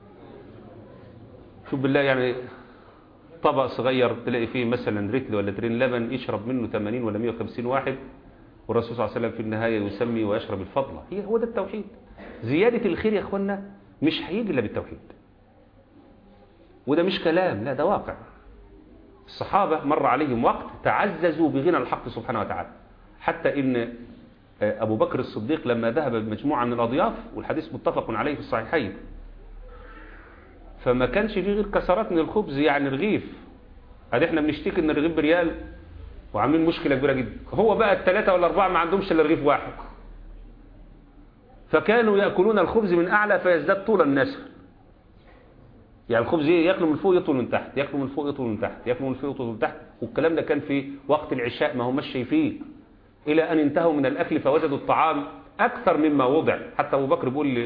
شوف بالله يعني طبق صغير تلاقي فيه مثلا رتل ولا ترين لبن يشرب منه 80 ولا 150 واحد والرسول صلى الله عليه وسلم في النهاية يسمي ويشرب الفضلة هي هو ده التوحيد زيادة الخير يا اخوانا مش هيجي الا بالتوحيد وده مش كلام لا ده واقع الصحابة مر عليهم وقت تعززوا بغنى الحق سبحانه وتعالى حتى ان ابو بكر الصديق لما ذهب بمجموعة من الاضياف والحديث متفق عليه في الصحيحين فما كانش فيه غير كسرات من الخبز يعني رغيف ادي احنا بنشتكي ان الرغيف بريال وعاملين مشكلة كبيرة جدا هو بقى الثلاثة ولا أربعة ما عندهمش إلا رغيف واحد فكانوا يأكلون الخبز من أعلى فيزداد طولا نسفا يعني الخبز يأكلوا من فوق يطول من تحت يأكلوا من فوق يطول من تحت يأكلوا من فوق يطول من تحت والكلام ده كان في وقت العشاء ما هم مش شايفين إلى أن انتهوا من الأكل فوجدوا الطعام أكثر مما وضع حتى أبو بكر بيقول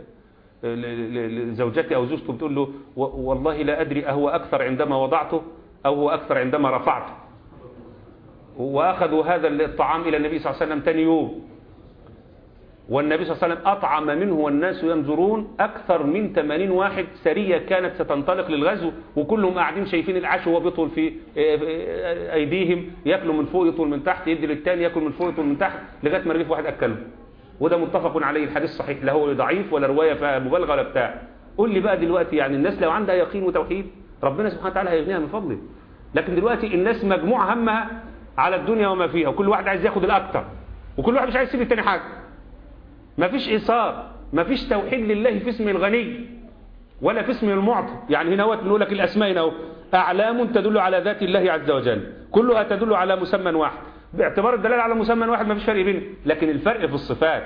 لزوجتي أو زوجته بتقول له والله لا أدري أهو أكثر عندما وضعته أو هو أكثر عندما رفعته وأخذوا هذا الطعام إلى النبي صلى الله عليه وسلم تاني يوم والنبي صلى الله عليه وسلم أطعم منه والناس ينظرون أكثر من 80 واحد سرية كانت ستنطلق للغزو وكلهم قاعدين شايفين العشو وهو بيطول في أيديهم يأكلوا من فوق يطول من تحت يدي للتاني يأكل من فوق يطول من تحت لغاية ما رغيف واحد أكله وده متفق عليه الحديث صحيح لا هو ضعيف ولا رواية فيها مبالغة ولا بتاع قول لي بقى دلوقتي يعني الناس لو عندها يقين وتوحيد ربنا سبحانه وتعالى هيغنيها من فضله لكن دلوقتي الناس مجموعة همها على الدنيا وما فيها وكل واحد عايز ياخد الأكتر وكل واحد مش عايز يسيب التاني حاجة ما فيش إيثار ما فيش توحيد لله في اسم الغني ولا في اسم المعطي يعني هنا وقت نقول لك الأسماء هنا أعلام تدل على ذات الله عز وجل كلها تدل على مسمى واحد باعتبار الدلالة على مسمى واحد ما فيش فرق بينه لكن الفرق في الصفات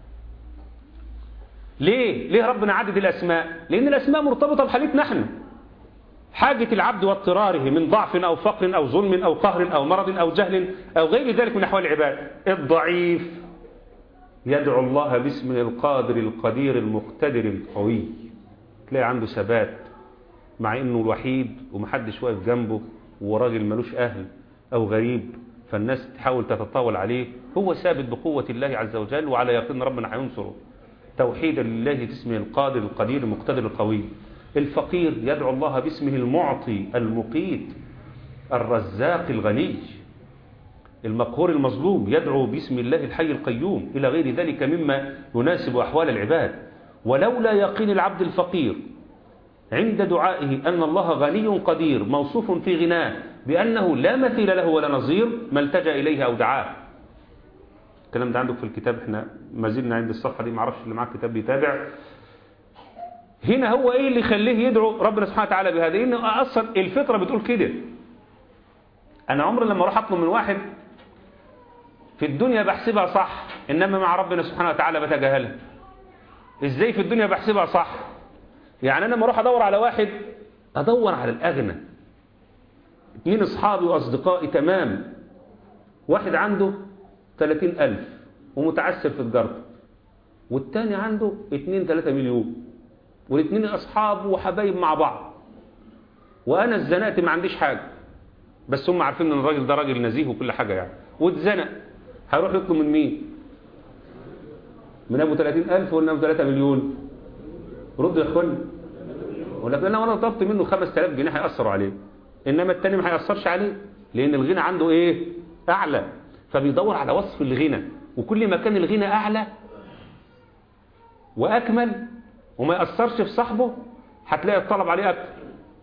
ليه؟ ليه ربنا عدد الأسماء؟ لأن الأسماء مرتبطة بحالتنا نحن حاجة العبد واضطراره من ضعف أو فقر أو ظلم أو قهر أو مرض أو جهل أو غير ذلك من أحوال العباد الضعيف يدعو الله باسم القادر القدير المقتدر القوي تلاقي عنده ثبات مع انه الوحيد ومحدش واقف جنبه وراجل ملوش اهل او غريب فالناس تحاول تتطاول عليه هو ثابت بقوة الله عز وجل وعلى يقين ربنا هينصره توحيدا لله باسمه القادر القدير المقتدر القوي الفقير يدعو الله باسمه المعطي المقيت الرزاق الغني المقهور المظلوم يدعو باسم الله الحي القيوم إلى غير ذلك مما يناسب أحوال العباد ولولا يقين العبد الفقير عند دعائه أن الله غني قدير موصوف في غناه بأنه لا مثيل له ولا نظير ما التجأ إليه أو دعاه الكلام ده عندك في الكتاب احنا ما زلنا عند الصفحة دي معرفش اللي معاه الكتاب بيتابع هنا هو ايه اللي يخليه يدعو ربنا سبحانه وتعالى بهذا انه اصلا الفطرة بتقول كده انا عمري لما اروح اطلب من واحد في الدنيا بحسبها صح انما مع ربنا سبحانه وتعالى بتجاهلها ازاي في الدنيا بحسبها صح يعني انا لما اروح ادور على واحد ادور على الاغنى اتنين اصحابي واصدقائي تمام واحد عنده 30 ألف ومتعسر في تجارته والتاني عنده 2 3 مليون والاثنين أصحاب وحبايب مع بعض وأنا اتزنقت ما عنديش حاجة بس هم عارفين ان الراجل ده راجل نزيه وكل حاجة يعني واتزنق هيروح يطلب من مين من ابو 30 ألف ولا ابو 3 مليون رد يا اخوان ولكن انا وانا طلبت منه 5000 جنيه هيأثروا عليه انما التاني ما هيأثرش عليه لان الغنى عنده ايه اعلى فبيدور على وصف الغنى وكل ما كان الغنى اعلى واكمل وما يأثرش في صاحبه هتلاقي الطلب عليه اكتر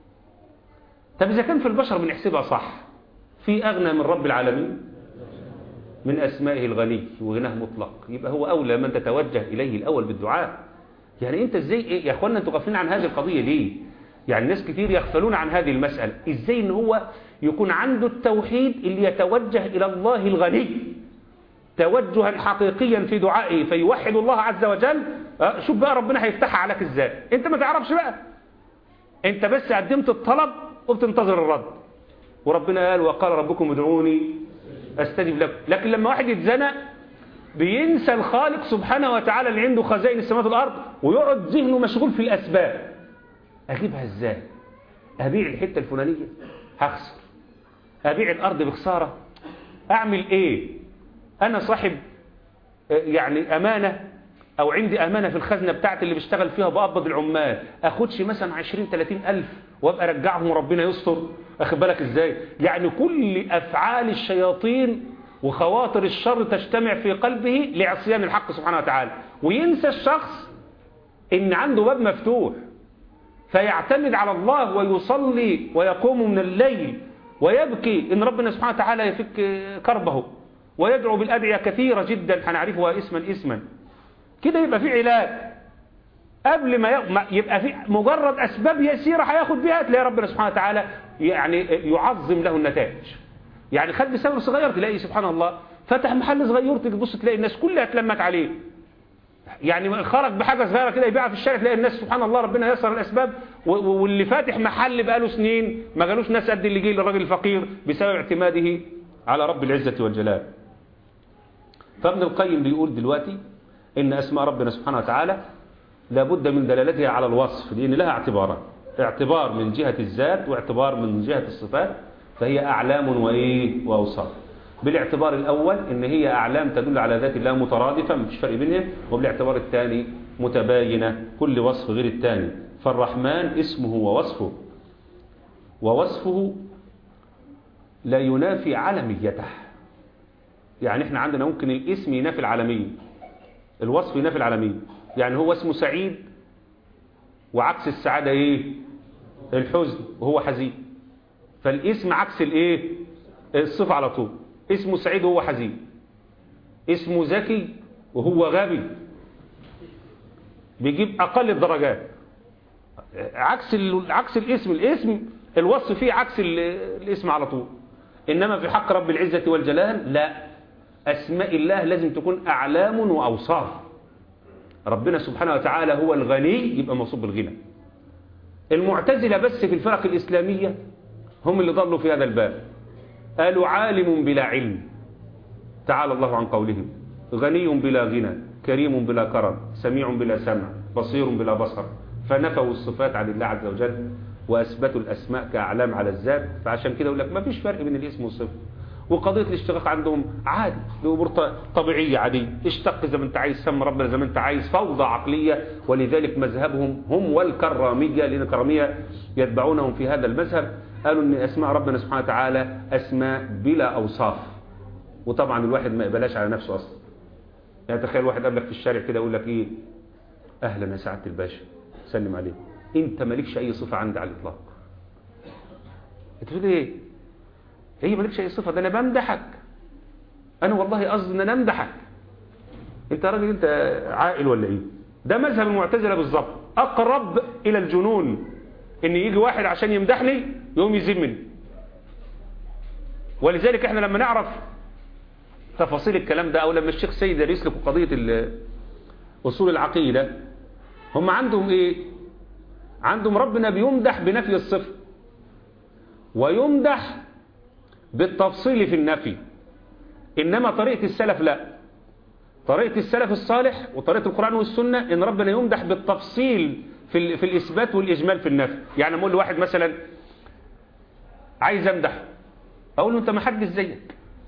طب اذا كان في البشر بنحسبها صح في اغنى من رب العالمين من اسمائه الغني وغناه مطلق يبقى هو اولى من تتوجه اليه الاول بالدعاء يعني انت ازاي إيه يا اخوانا انتوا غافلين عن هذه القضيه ليه يعني ناس كتير يغفلون عن هذه المسألة ازاي ان هو يكون عنده التوحيد اللي يتوجه الى الله الغني توجها حقيقيا في دعائه فيوحد الله عز وجل أه شوف بقى ربنا هيفتحها عليك ازاي انت ما تعرفش بقى انت بس قدمت الطلب وبتنتظر الرد وربنا قال وقال ربكم ادعوني استجب لكم لكن لما واحد يتزنق بينسى الخالق سبحانه وتعالى اللي عنده خزائن السماوات والارض ويقعد ذهنه مشغول في الاسباب اجيبها ازاي ابيع الحته الفلانيه هخسر ابيع الارض بخساره اعمل ايه انا صاحب يعني امانه او عندي امانه في الخزنه بتاعتي اللي بشتغل فيها بقبض العمال اخدش مثلا 20 30 الف وابقى ارجعهم وربنا يستر اخد بالك ازاي يعني كل افعال الشياطين وخواطر الشر تجتمع في قلبه لعصيان الحق سبحانه وتعالى وينسى الشخص ان عنده باب مفتوح فيعتمد على الله ويصلي ويقوم من الليل ويبكي ان ربنا سبحانه وتعالى يفك كربه ويدعو بالادعيه كثيره جدا هنعرفها اسما اسما كده يبقى في علاج قبل ما يبقى في مجرد اسباب يسيره هياخد بيها تلاقي ربنا سبحانه وتعالى يعني يعظم له النتائج يعني خد بسبب صغير تلاقي سبحان الله فتح محل صغير تبص تلاقي الناس كلها اتلمت عليه يعني خرج بحاجه صغيره كده يبيعها في الشارع تلاقي الناس سبحان الله ربنا يسر الاسباب واللي فاتح محل بقاله سنين ما جالوش ناس قد اللي جه للراجل الفقير بسبب اعتماده على رب العزه والجلال فابن القيم بيقول دلوقتي ان اسماء ربنا سبحانه وتعالى لابد من دلالتها على الوصف لان لها اعتبارات اعتبار من جهه الذات واعتبار من جهه الصفات فهي اعلام وايه واوصاف بالاعتبار الأول إن هي أعلام تدل على ذات الله مترادفة مفيش فرق بينهم وبالاعتبار الثاني متباينة كل وصف غير الثاني فالرحمن اسمه ووصفه ووصفه لا ينافي علميته يعني احنا عندنا ممكن الاسم ينافي العالمية الوصف ينافي العالمية يعني هو اسمه سعيد وعكس السعادة ايه الحزن وهو حزين فالاسم عكس الايه الصفة على طول اسمه سعيد وهو حزين اسمه ذكي وهو غبي بيجيب أقل الدرجات عكس ال- عكس الاسم الاسم الوصف فيه عكس ال- الاسم على طول إنما في حق رب العزة والجلال لا أسماء الله لازم تكون أعلام وأوصاف ربنا سبحانه وتعالى هو الغني يبقى موصوف بالغنى المعتزلة بس في الفرق الإسلامية هم اللي ضلوا في هذا الباب قالوا عالم بلا علم تعالى الله عن قولهم غني بلا غنى كريم بلا كرم سميع بلا سمع بصير بلا بصر فنفوا الصفات عن الله عز وجل وأثبتوا الأسماء كأعلام على الذات فعشان كده يقول لك ما فيش فرق بين الاسم والصفة وقضية الاشتقاق عندهم عادي دي أمور ط- طبيعية عادية اشتق زي ما انت عايز سم ربنا زي ما انت عايز فوضى عقلية ولذلك مذهبهم هم والكرامية لأن الكرامية يتبعونهم في هذا المذهب قالوا ان اسماء ربنا سبحانه وتعالى اسماء بلا اوصاف وطبعا الواحد ما يقبلهاش على نفسه اصلا يعني تخيل واحد قابلك في الشارع كده يقول لك ايه اهلا يا سعاده الباشا سلم عليه انت مالكش اي صفه عندي على الاطلاق تقول ايه هي مالكش اي صفه ده انا بمدحك انا والله قصدي ان انا امدحك انت يا راجل انت عاقل ولا ايه ده مذهب المعتزله بالظبط اقرب الى الجنون ان يجي واحد عشان يمدحني يقوم يزيد مني ولذلك احنا لما نعرف تفاصيل الكلام ده او لما الشيخ سيد يسلك قضيه ال- اصول العقيده هم عندهم ايه عندهم ربنا بيمدح بنفي الصفه ويمدح بالتفصيل في النفي انما طريقه السلف لا طريقه السلف الصالح وطريقه القران والسنه ان ربنا يمدح بالتفصيل في ال- في الاثبات والاجمال في النفي يعني لما اقول لواحد مثلا عايز امدح اقول له انت ما حدش زيك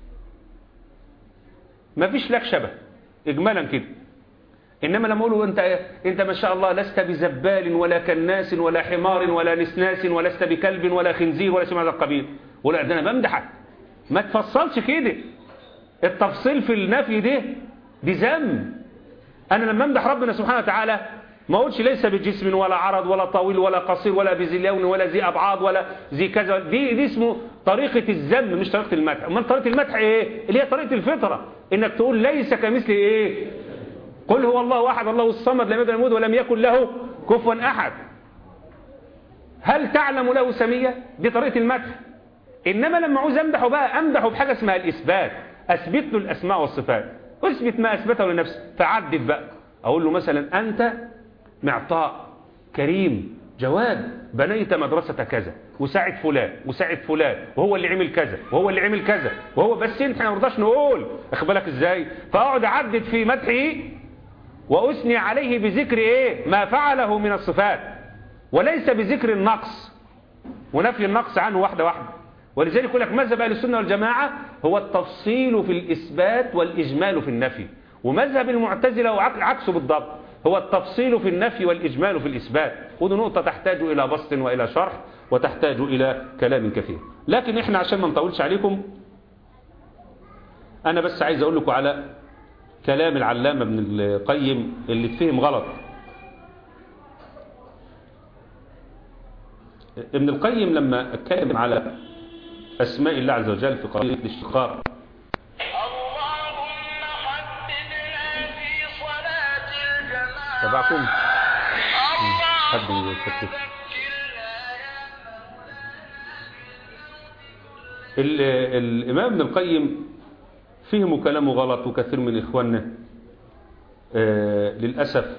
ما فيش لك شبه اجمالا كده انما لما اقول له انت انت ما شاء الله لست بزبال ولا كناس ولا حمار ولا نسناس ولست بكلب ولا خنزير ولا شيء من هذا القبيل ولا ده انا بمدحك ما تفصلش كده التفصيل في النفي ده دي ذم انا لما امدح ربنا سبحانه وتعالى ما اقولش ليس بجسم ولا عرض ولا طويل ولا قصير ولا بذي لون ولا ذي ابعاد ولا ذي كذا دي دي اسمه طريقه الذم مش طريقه المدح امال طريقه المدح ايه اللي هي طريقه الفطره انك تقول ليس كمثل ايه قل هو الله احد الله الصمد لم يلد ولم يولد ولم يكن له كفوا احد هل تعلم له سميه دي طريقه المدح انما لما عاوز امدحه بقى امدحه بحاجه اسمها الاثبات اثبت له الاسماء والصفات اثبت ما اثبته لنفسه فعدد بقى اقول له مثلا انت معطاء كريم جواد بنيت مدرسة كذا وساعد فلان وساعد فلان وهو اللي عمل كذا وهو اللي عمل كذا وهو بس انت ما رضاش نقول اخد بالك ازاي فاقعد اعدد في مدحه واثني عليه بذكر ايه ما فعله من الصفات وليس بذكر النقص ونفي النقص عنه واحدة واحدة ولذلك يقول لك مذهب اهل السنه والجماعه هو التفصيل في الاثبات والاجمال في النفي ومذهب المعتزله وعكسه بالضبط هو التفصيل في النفي والاجمال في الاثبات ودي نقطه تحتاج الى بسط والى شرح وتحتاج الى كلام كثير لكن احنا عشان ما نطولش عليكم انا بس عايز اقول لكم على كلام العلامه ابن القيم اللي اتفهم غلط ابن القيم لما اتكلم على أسماء الله عز وجل في قضية الاشتقاق اللهم حببنا في صلاة الجماعة تبعكم حد اللهم يسكت ذكرنا يا ال- الإمام ابن القيم فهموا كلامه غلط وكثير من إخواننا آه، للأسف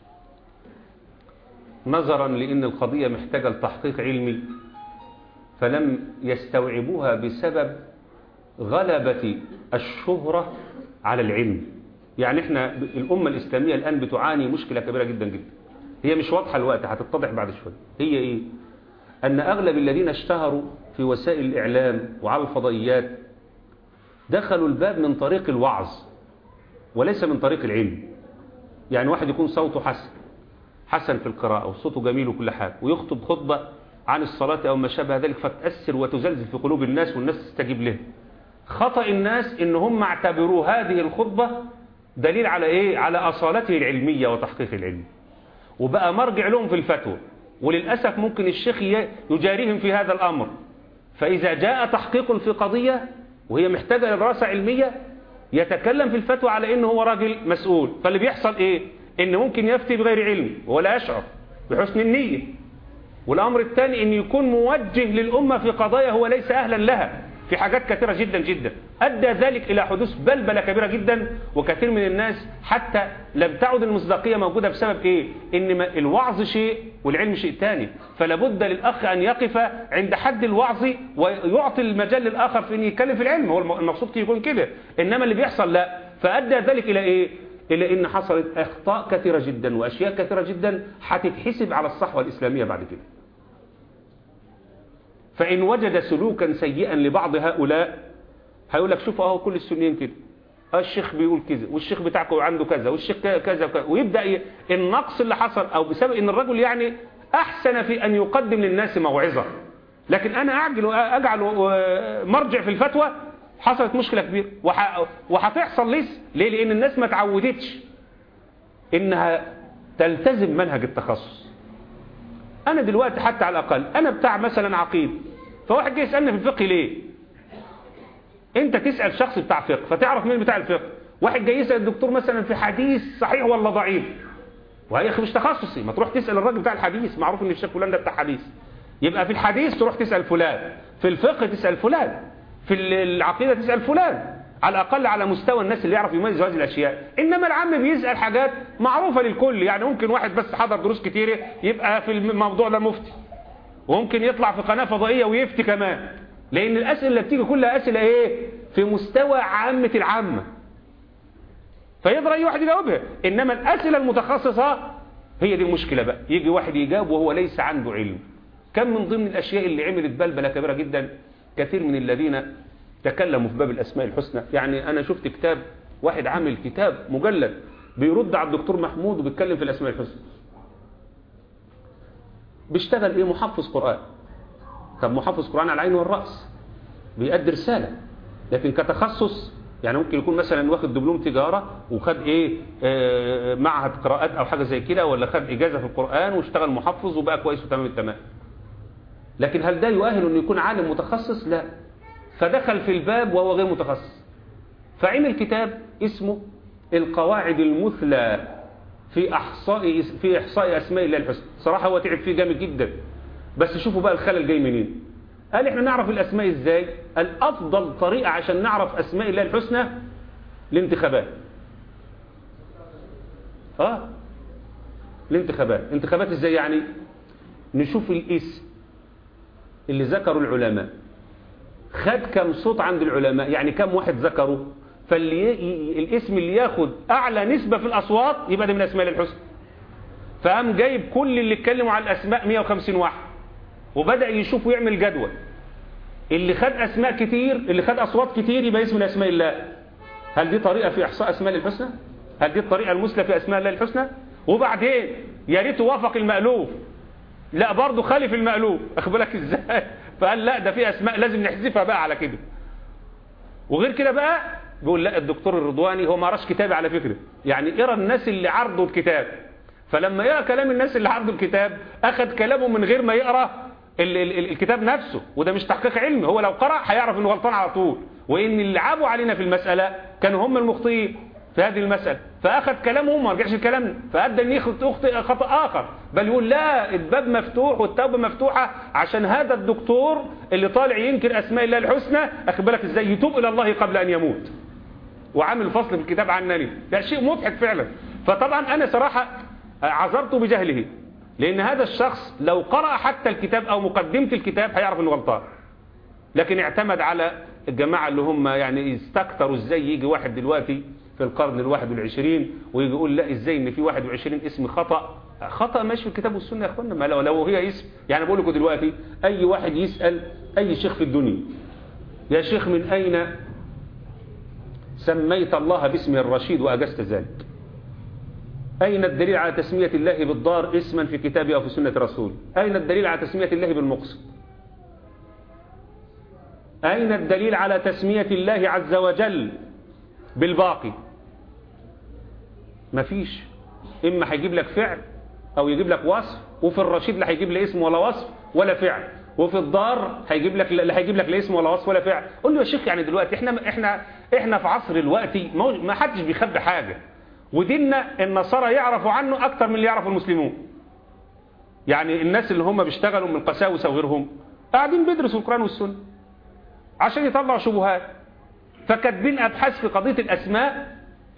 نظرا لأن القضية محتاجة لتحقيق علمي فلم يستوعبوها بسبب غلبة الشهرة على العلم يعني احنا الأمة الإسلامية الآن بتعاني مشكلة كبيرة جدا جدا هي مش واضحة الوقت هتتضح بعد شوية هي ايه أن أغلب الذين اشتهروا في وسائل الإعلام وعلى الفضائيات دخلوا الباب من طريق الوعظ وليس من طريق العلم يعني واحد يكون صوته حسن حسن في القراءة وصوته جميل وكل حاجة ويخطب خطبة عن الصلاة أو ما شابه ذلك فتأثر وتزلزل في قلوب الناس والناس تستجيب له خطأ الناس إن هم اعتبروا هذه الخطبة دليل على إيه؟ على أصالته العلمية وتحقيق العلم وبقى مرجع لهم في الفتوى وللأسف ممكن الشيخ ي- يجاريهم في هذا الأمر فإذا جاء تحقيق في قضية وهي محتاجة لدراسة علمية يتكلم في الفتوى على إنه هو راجل مسؤول فاللي بيحصل إيه ان ممكن يفتي بغير علم ولا يشعر بحسن النية والامر الثاني ان يكون موجه للامة في قضايا هو ليس اهلا لها في حاجات كثيرة جدا جدا ادى ذلك الى حدوث بلبلة كبيرة جدا وكثير من الناس حتى لم تعد المصداقية موجودة بسبب ايه ان ما- الوعظ شيء والعلم شيء ثاني فلا بد للاخ ان يقف عند حد الوعظ ويعطي المجال للاخر في ان يتكلم في العلم هو الم- المقصود كي يكون كده انما اللي بيحصل لا فادى ذلك الى ايه الى ان حصلت اخطاء كثيرة جدا واشياء كثيرة جدا هتتحسب على الصحوة الاسلامية بعد كده فإن وجد سلوكا سيئا لبعض هؤلاء هيقول لك شوف اهو كل السنيين كده آه الشيخ بيقول كذا والشيخ بتاعكم عنده كذا والشيخ ك- كذا وكذا ويبدأ ي- النقص اللي حصل أو بسبب إن الرجل يعني أحسن في أن يقدم للناس موعظة لكن أنا أعجل وأجعل و- مرجع في الفتوى حصلت مشكلة كبيرة وح- وهتحصل لسه ليه؟ لأن الناس ما تعودتش إنها تلتزم منهج التخصص انا دلوقتي حتى على الاقل انا بتاع مثلا عقيد فواحد جاي يسالني في الفقه ليه انت تسال شخص بتاع فقه فتعرف مين بتاع الفقه واحد جاي يسال الدكتور مثلا في حديث صحيح ولا ضعيف وهي مش تخصصي ما تروح تسال الراجل بتاع الحديث معروف ان الشيخ فلان ده بتاع حديث يبقى في الحديث تروح تسال فلان في الفقه تسال فلان في العقيده تسال فلان على الاقل على مستوى الناس اللي يعرف يميز هذه الاشياء انما العام بيسال حاجات معروفه للكل يعني ممكن واحد بس حضر دروس كتيره يبقى في الموضوع ده مفتي وممكن يطلع في قناه فضائيه ويفتي كمان لان الاسئله اللي بتيجي كلها اسئله ايه في مستوى عامه العامه فيقدر اي واحد يجاوبها انما الاسئله المتخصصه هي دي المشكله بقى يجي واحد يجاوب وهو ليس عنده علم كم من ضمن الاشياء اللي عملت بلبله كبيره جدا كثير من الذين تكلموا في باب الاسماء الحسنى يعني انا شفت كتاب واحد عامل كتاب مجلد بيرد على الدكتور محمود وبيتكلم في الاسماء الحسنى بيشتغل ايه محفظ قران طب محفظ قران على العين والراس بيأدي رساله لكن كتخصص يعني ممكن يكون مثلا واخد دبلوم تجارة وخد ايه آه معهد قراءات او حاجة زي كده ولا خد اجازة في القرآن واشتغل محفظ وبقى كويس وتمام التمام لكن هل ده يؤهل انه يكون عالم متخصص لا فدخل في الباب وهو غير متخصص فعمل كتاب اسمه القواعد المثلى في احصاء في احصاء اسماء الله الحسنى صراحة هو تعب فيه جامد جدا بس شوفوا بقى الخلل جاي منين قال احنا نعرف الاسماء ازاي الافضل طريقة عشان نعرف اسماء الله الحسنى الانتخابات اه الانتخابات انتخابات ازاي يعني نشوف الاسم اللي ذكروا العلماء خد كم صوت عند العلماء يعني كم واحد ذكروا فاللي ي... الاسم اللي ياخد اعلى نسبة في الاصوات يبقى ده من اسماء الله الحسنى فقام جايب كل اللي اتكلموا عن الاسماء 150 واحد وبدأ يشوف ويعمل جدول اللي خد أسماء كتير اللي خد أصوات كتير يبقى اسم من أسماء الله هل دي طريقة في إحصاء أسماء الله الحسنى هل دي الطريقة المثلى في أسماء الله الحسنى وبعدين يا ريت وافق المألوف لا برضه خالف المألوف أخبرك إزاي فقال لا ده في أسماء لازم نحذفها بقى على كده وغير كده بقى بيقول لا الدكتور الرضواني هو ما قراش كتابي على فكرة يعني قرا الناس اللي عرضوا الكتاب فلما يقرا كلام الناس اللي عرضوا الكتاب أخذ كلامه من غير ما يقرا ال ال ال الكتاب نفسه وده مش تحقيق علمي هو لو قرأ هيعرف انه غلطان على طول وان اللي عابوا علينا في المسألة كانوا هم المخطئين في هذه المسألة فأخذ كلامهم وما رجعش لكلامنا فأدى ان يخطئ خطأ آخر بل يقول لا الباب مفتوح والتوبة مفتوحة عشان هذا الدكتور اللي طالع ينكر أسماء الله الحسنى أخد بالك ازاي يتوب إلى الله قبل أن يموت وعامل فصل في الكتاب عنني ده شيء مضحك فعلا فطبعا أنا صراحة عذرت بجهله لأن هذا الشخص لو قرأ حتى الكتاب أو مقدمة الكتاب هيعرف أنه غلطان لكن اعتمد على الجماعة اللي هم يعني استكتروا ازاي يجي واحد دلوقتي في القرن الواحد والعشرين ويجي يقول لا ازاي ان في واحد وعشرين اسم خطأ خطأ ماشي في الكتاب والسنة يا اخوانا ما لو, لو هي اسم يعني بقول لكم دلوقتي اي واحد يسأل اي شيخ في الدنيا يا شيخ من اين سميت الله باسمه الرشيد واجزت ذلك أين الدليل على تسمية الله بالضار اسما في كتابه أو في سنة رسول أين الدليل على تسمية الله بالمقصد أين الدليل على تسمية الله عز وجل بالباقي مفيش إما هيجيب لك فعل أو يجيب لك وصف وفي الرشيد لا هيجيب لي اسم ولا وصف ولا فعل وفي الضار هيجيب لك لا هيجيب لك لا اسم ولا وصف ولا فعل قول له يا شيخ يعني دلوقتي احنا احنا احنا في عصر الوقت ما حدش بيخبي حاجه وديننا النصارى يعرفوا عنه أكتر من اللي يعرفوا المسلمون يعني الناس اللي هم بيشتغلوا من قساوسة وغيرهم قاعدين بيدرسوا القرآن والسنة عشان يطلعوا شبهات فكاتبين أبحاث في قضية الأسماء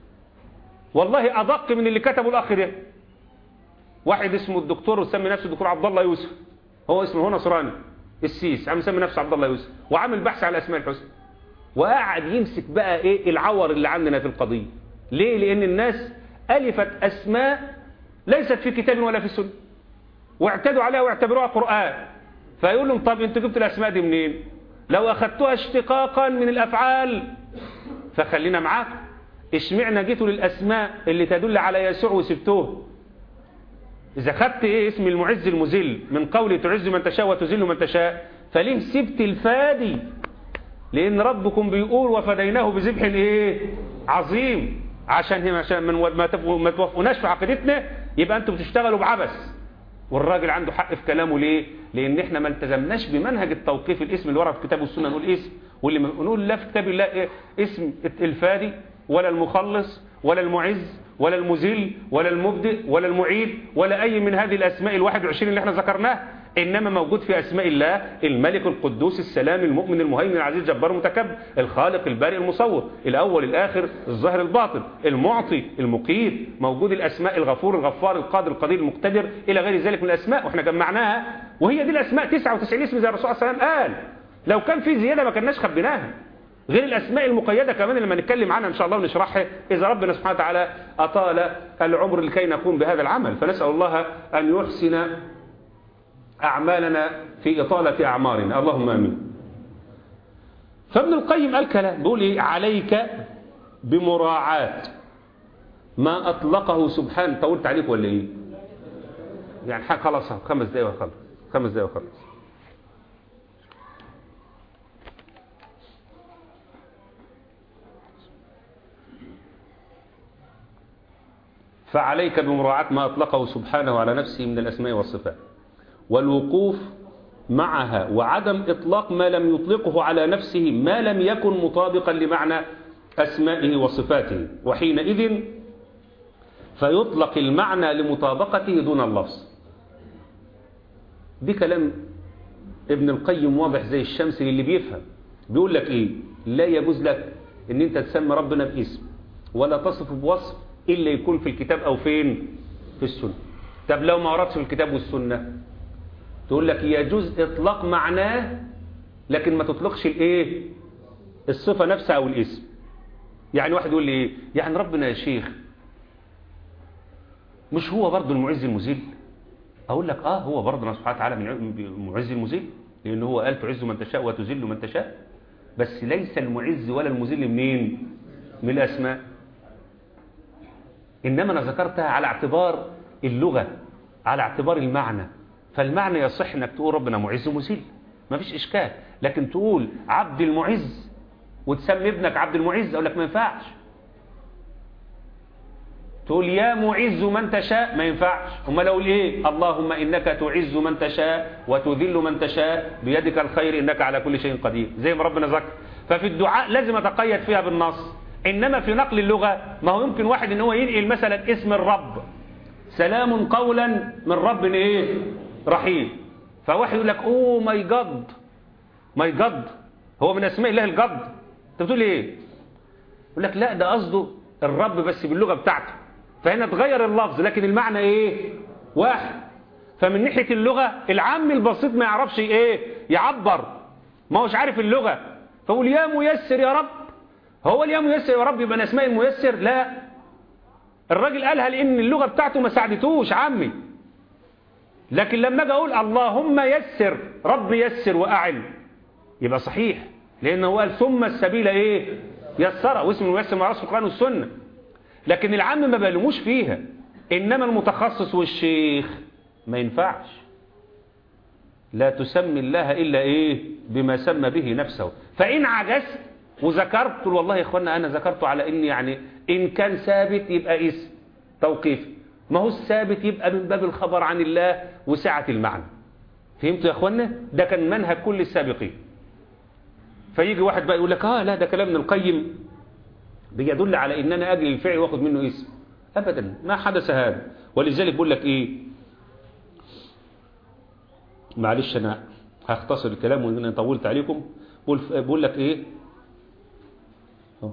والله أدق من اللي كتبه الأخ ده واحد اسمه الدكتور وسمي نفسه الدكتور عبد الله يوسف هو اسمه هو نصراني السيس عم مسمي نفسه عبد الله يوسف وعامل بحث على اسماء الحسنى وقاعد يمسك بقى ايه العور اللي عندنا في القضيه ليه لان الناس الفت اسماء ليست في كتاب ولا في سنه واعتدوا عليها واعتبروها قران فيقول لهم طب انتوا جبتوا الاسماء دي منين لو اخذتوها اشتقاقا من الافعال فخلينا معاكم اشمعنا جيتوا للاسماء اللي تدل على يسوع وسبتوه إذا خدت إيه اسم المعز المذل من قول تعز من تشاء وتذل من تشاء فليه سبت الفادي لأن ربكم بيقول وفديناه بذبح إيه عظيم عشان عشان من ما تبقوا- ما توافقوناش في عقيدتنا يبقى أنتم بتشتغلوا بعبث والراجل عنده حق في كلامه ليه لأن إحنا ما التزمناش بمنهج التوقيف الاسم اللي ورد في كتاب السنة نقول اسم واللي ما نقول لا في كتاب الله إيه اسم الفادي ولا المخلص ولا المعز ولا المذل ولا المبدئ ولا المعيد ولا أي من هذه الأسماء الواحد وعشرين اللي احنا ذكرناها إنما موجود في أسماء الله الملك القدوس السلام المؤمن المهيمن العزيز الجبار المتكبر الخالق البارئ المصور الأول الآخر الظاهر الباطن المعطي المقيت موجود الأسماء الغفور الغفار القادر القدير المقتدر إلى غير ذلك من الأسماء وإحنا جمعناها وهي دي الأسماء 99 اسم زي الرسول صلى الله عليه وسلم قال لو كان في زيادة ما كناش خبيناها غير الأسماء المقيدة كمان لما نتكلم عنها إن شاء الله ونشرحها إذا ربنا سبحانه وتعالى أطال العمر لكي نقوم بهذا العمل فنسأل الله أن يحسن أعمالنا في إطالة أعمارنا اللهم آمين فابن القيم قال كلام بيقول إيه عليك بمراعاة ما أطلقه سبحانه طولت عليك ولا إيه يعني حاجة خلاص خمس دقايق وخلص خمس دقايق وخلص فعليك بمراعاة ما أطلقه سبحانه على نفسه من الأسماء والصفات والوقوف معها وعدم إطلاق ما لم يطلقه على نفسه ما لم يكن مطابقا لمعنى أسمائه وصفاته وحينئذ فيطلق المعنى لمطابقته دون اللفظ دي كلام ابن القيم واضح زي الشمس اللي بيفهم بيقول لك ايه لا يجوز لك ان انت تسمي ربنا باسم ولا تصف بوصف الا يكون في الكتاب او فين في السنه طب لو ما وردش في الكتاب والسنه تقول لك يجوز اطلاق معناه لكن ما تطلقش الايه الصفه نفسها او الاسم يعني واحد يقول لي ايه يعني ربنا يا شيخ مش هو برضه المعز المذل اقول لك اه هو برضه سبحانه وتعالى من المعز المذل لان هو قال تعز من تشاء وتذل من تشاء بس ليس المعز ولا المذل منين من الاسماء انما انا ذكرتها على اعتبار اللغه على اعتبار المعنى فالمعنى يصح انك تقول ربنا معز ومذل ما فيش اشكال لكن تقول عبد المعز وتسمي ابنك عبد المعز اقول لك ما ينفعش تقول يا معز من تشاء ما ينفعش هم لو ايه اللهم انك تعز من تشاء وتذل من تشاء بيدك الخير انك على كل شيء قدير زي ما ربنا ذكر ففي الدعاء لازم اتقيد فيها بالنص انما في نقل اللغه ما هو يمكن واحد ان هو ينقل مثلا اسم الرب سلام قولا من رب ايه رحيم فواحد يقول لك اوه ماي جاد ماي جاد هو من اسماء الله الجد انت بتقول ايه يقول لك لا ده قصده الرب بس باللغه بتاعته فهنا تغير اللفظ لكن المعنى ايه واحد فمن ناحيه اللغه العام البسيط ما يعرفش ايه يعبر ما هوش عارف اللغه فقول يا ميسر يا رب هو اليا ميسر يا رب يبقى من اسماء الميسر لا الراجل قالها لان اللغه بتاعته ما ساعدتوش عمي لكن لما اجي اقول اللهم يسر رب يسر واعن يبقى صحيح لانه قال ثم السبيل ايه يسر واسم الميسر معروف في القران والسنه لكن العام ما بلوموش فيها انما المتخصص والشيخ ما ينفعش لا تسمي الله الا ايه بما سمى به نفسه فان عجزت وذكرت قل والله يا اخوانا انا ذكرته على ان يعني ان كان ثابت يبقى اسم توقيفي ما هو الثابت يبقى من باب الخبر عن الله وسعة المعنى فهمتوا يا اخوانا ده كان منهج كل السابقين فيجي واحد بقى يقول لك اه لا ده كلام ابن القيم بيدل على ان انا اجري الفعل واخد منه اسم أبدا ما حدث هذا ولذلك بقول لك إيه معلش أنا هختصر الكلام وإن أنا طولت عليكم بقول, بقول لك إيه أهو.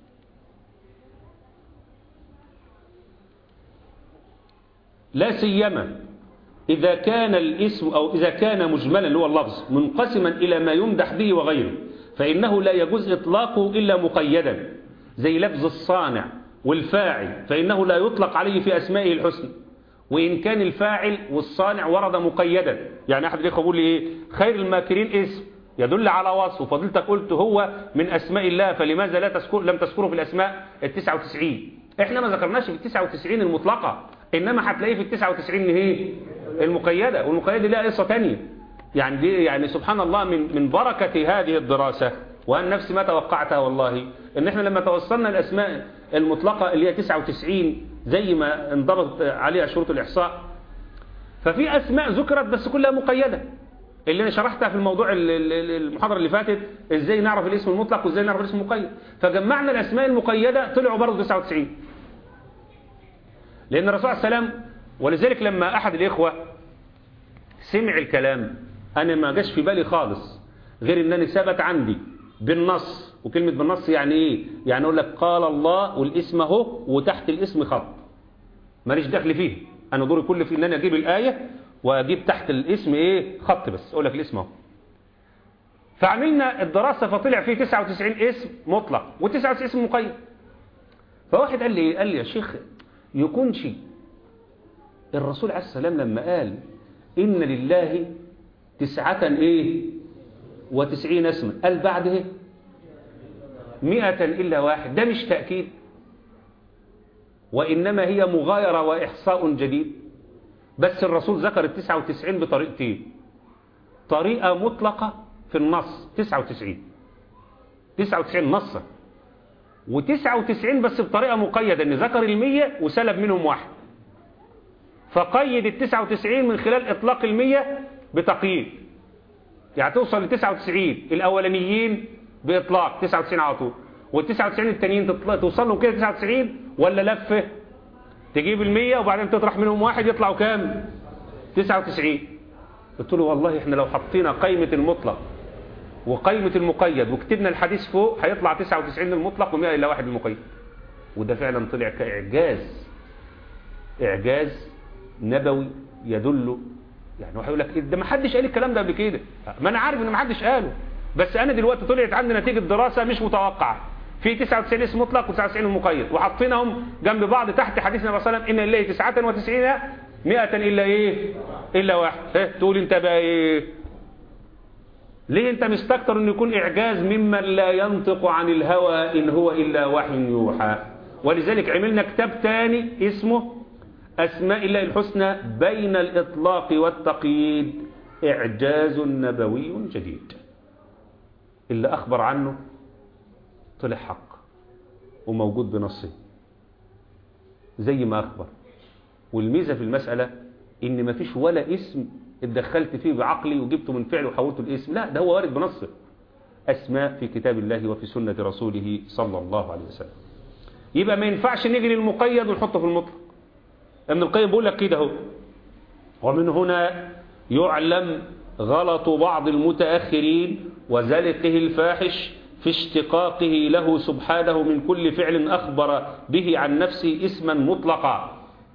لا سيما إذا كان الاسم أو إذا كان مجملا اللي هو اللفظ منقسما إلى ما يمدح به وغيره فإنه لا يجوز إطلاقه إلا مقيدا زي لفظ الصانع والفاعل فإنه لا يطلق عليه في أسمائه الحسنى وإن كان الفاعل والصانع ورد مقيدا يعني أحد الإخوة يقول لي إيه خير الماكرين اسم يدل على وصف وفضلتك قلت هو من أسماء الله فلماذا لا تذكر لم تذكره في الأسماء التسعة وتسعين إحنا ما ذكرناش في التسعة وتسعين المطلقة إنما هتلاقيه في التسعة وتسعين هي المقيدة والمقيدة دي لها قصة تانية يعني دي يعني سبحان الله من من بركة هذه الدراسة وأن نفسي ما توقعتها والله إن إحنا لما توصلنا الأسماء المطلقة اللي هي 99 زي ما انضبط عليها شروط الإحصاء ففي أسماء ذكرت بس كلها مقيدة اللي أنا شرحتها في الموضوع ال- ال- المحاضرة اللي فاتت إزاي نعرف الاسم المطلق وإزاي نعرف الاسم المقيد فجمعنا الأسماء المقيدة طلعوا برضه 99 لأن الرسول عليه السلام ولذلك لما أحد الإخوة سمع الكلام أنا ما جاش في بالي خالص غير أنني ثبت عندي بالنص وكلمة بالنص يعني إيه يعني أقول لك قال الله والاسم اهو وتحت الاسم خط ماليش دخل فيه أنا دوري كل في أن أنا أجيب الآية وأجيب تحت الاسم إيه خط بس أقول لك الاسم اهو فعملنا الدراسة فطلع فيه 99 اسم مطلق و99 اسم مقيد فواحد قال لي قال لي يا شيخ يكون شيء الرسول عليه السلام لما قال إن لله تسعة إيه وتسعين اسما قال بعده مئة إلا واحد ده مش تأكيد وإنما هي مغايرة وإحصاء جديد بس الرسول ذكر التسعة وتسعين بطريقتين طريقة مطلقة في النص تسعة وتسعين تسعة وتسعين نصا وتسعة وتسعين بس بطريقة مقيدة ان ذكر المية وسلب منهم واحد فقيد التسعة وتسعين من خلال اطلاق المية بتقييد يعني توصل لتسعة وتسعين الاولانيين باطلاق تسعة وتسعين على طول والتسعة وتسعين التانيين تطلع- توصل لهم كده تسعة وتسعين ولا لفة تجيب المية وبعدين تطرح منهم واحد يطلعوا كام تسعة وتسعين قلت له والله احنا لو حطينا قيمة المطلق وقيمة المقيد وكتبنا الحديث فوق هيطلع 99 المطلق و100 إلا واحد المقيد وده فعلا طلع كإعجاز إعجاز نبوي يدل يعني واحد يقول لك ده ما حدش قال الكلام ده قبل كده ما أنا عارف إن ما حدش قاله بس أنا دلوقتي طلعت عندي نتيجة دراسة مش متوقعة في 99 اسم مطلق و99 مقيد وحطيناهم جنب بعض تحت حديث النبي صلى الله عليه وسلم إن لله 99 100 إلا إيه إلا واحد إيه تقول أنت بقى إيه ليه انت مستكتر ان يكون اعجاز ممن لا ينطق عن الهوى ان هو الا وحي يوحى ولذلك عملنا كتاب تاني اسمه اسماء الله الحسنى بين الاطلاق والتقييد اعجاز نبوي جديد اللي اخبر عنه طلع حق وموجود بنصه زي ما اخبر والميزه في المساله ان مفيش ولا اسم اتدخلت فيه بعقلي وجبته من فعل وحولته الاسم لا ده هو وارد بنصه أسماء في كتاب الله وفي سنة رسوله صلى الله عليه وسلم يبقى ما ينفعش نجري المقيد ونحطه في المطلق ابن القيم بيقول لك كده اهو ومن هنا يعلم غلط بعض المتأخرين وزلقه الفاحش في اشتقاقه له سبحانه من كل فعل أخبر به عن نفسه اسما مطلقا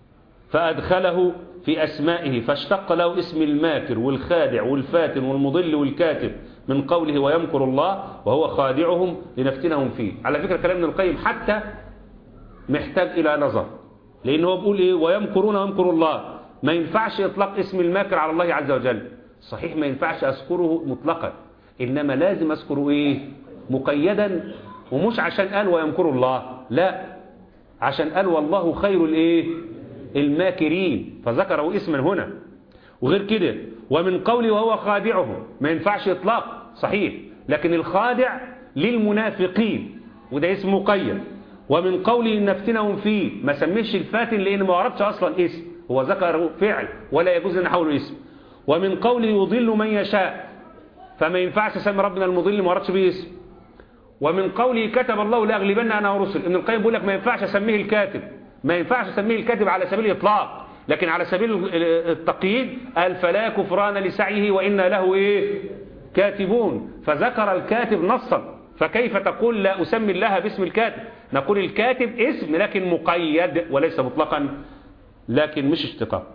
فأدخله في أسمائه فاشتق له اسم الماكر والخادع والفاتن والمضل والكاتب من قوله ويمكر الله وهو خادعهم لنفتنهم فيه على فكرة كلام ابن القيم حتى محتاج إلى نظر لأنه هو بيقول إيه ويمكرون ويمكر الله ما ينفعش إطلاق اسم الماكر على الله عز وجل صحيح ما ينفعش أذكره مطلقا إنما لازم أذكره إيه مقيدا ومش عشان قال ويمكر الله لا عشان قال والله خير الإيه الماكرين فذكروا اسما هنا وغير كده ومن قوله وهو خادعهم ما ينفعش إطلاق صحيح لكن الخادع للمنافقين وده اسم مقيد ومن قوله نفتنهم فيه ما سميش الفاتن لأن ما وردش أصلا اسم هو ذكر فعل ولا يجوز أن نحوله اسم ومن قوله يضل من يشاء فما ينفعش سمي ربنا المضل ما وردش به اسم ومن قوله كتب الله لأغلبن أنا ورسل ابن القيم بيقول لك ما ينفعش أسميه الكاتب ما ينفعش اسميه الكاتب على سبيل الاطلاق لكن على سبيل ال- التقييد قال فلا كفران لسعيه وإنا له إيه كاتبون فذكر الكاتب نصا فكيف تقول لا أسمي الله باسم الكاتب نقول الكاتب اسم لكن مقيد وليس مطلقا لكن مش اشتقاق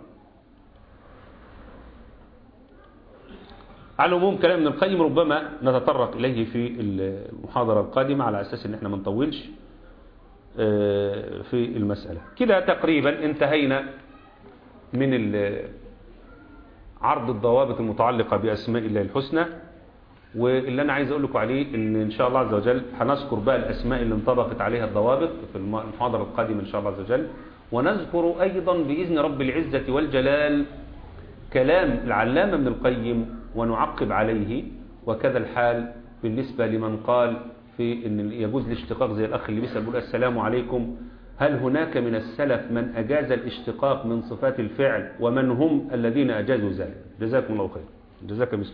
على العموم كلام ابن القيم ربما نتطرق إليه في المحاضرة القادمة على أساس ان احنا ما نطولش آه، في المسألة كده تقريبا انتهينا من ال- عرض الضوابط المتعلقة بأسماء الله الحسنى واللي أنا عايز أقول لكم عليه إن إن شاء الله عز وجل هنذكر بقى الأسماء اللي انطبقت عليها الضوابط في الم- المحاضرة القادمة إن شاء الله عز وجل ونذكر أيضا بإذن رب العزة والجلال كلام العلامة ابن القيم ونعقب عليه وكذا الحال بالنسبة لمن قال في إن يجوز الاشتقاق زي الأخ اللي بيسأل بيقول السلام عليكم هل هناك من السلف من أجاز الاشتقاق من صفات الفعل ومن هم الذين أجازوا ذلك جزاكم الله خير جزاك مثله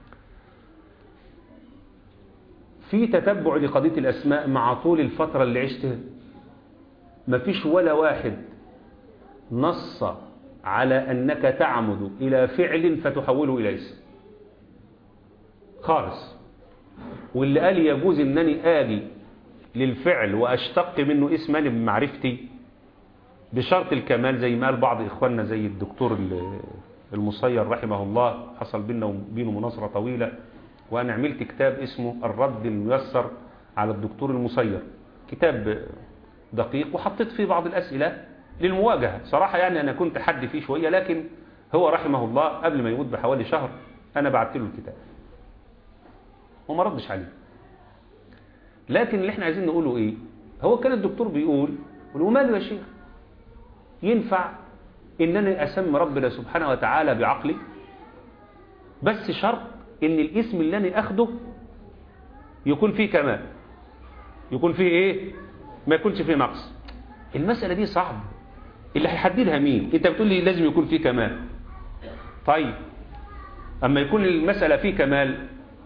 في تتبع لقضية الأسماء مع طول الفترة اللي عشتها مفيش ولا واحد نص على أنك تعمد إلى فعل فتحوله إلى اسم خالص واللي قال يجوز أنني آجي للفعل وأشتق منه اسما بمعرفتي بشرط الكمال زي ما قال بعض إخواننا زي الدكتور ال- المصير رحمه الله حصل بيننا وبينه مناصرة طويلة وأنا عملت كتاب اسمه الرد الميسر على الدكتور المصير كتاب دقيق وحطيت فيه بعض الأسئلة للمواجهة صراحة يعني أنا كنت حد فيه شوية لكن هو رحمه الله قبل ما يموت بحوالي شهر أنا بعت له الكتاب وما ردش عليه لكن اللي احنا عايزين نقوله ايه هو كان الدكتور بيقول وماله يا شيخ ينفع انني اسمي ربنا سبحانه وتعالى بعقلي بس شرط ان الاسم اللي انا اخده يكون فيه كمال يكون فيه ايه ما يكونش فيه نقص المسألة دي صعب اللي هيحددها مين انت بتقول لي لازم يكون فيه كمال طيب اما يكون المسألة فيه كمال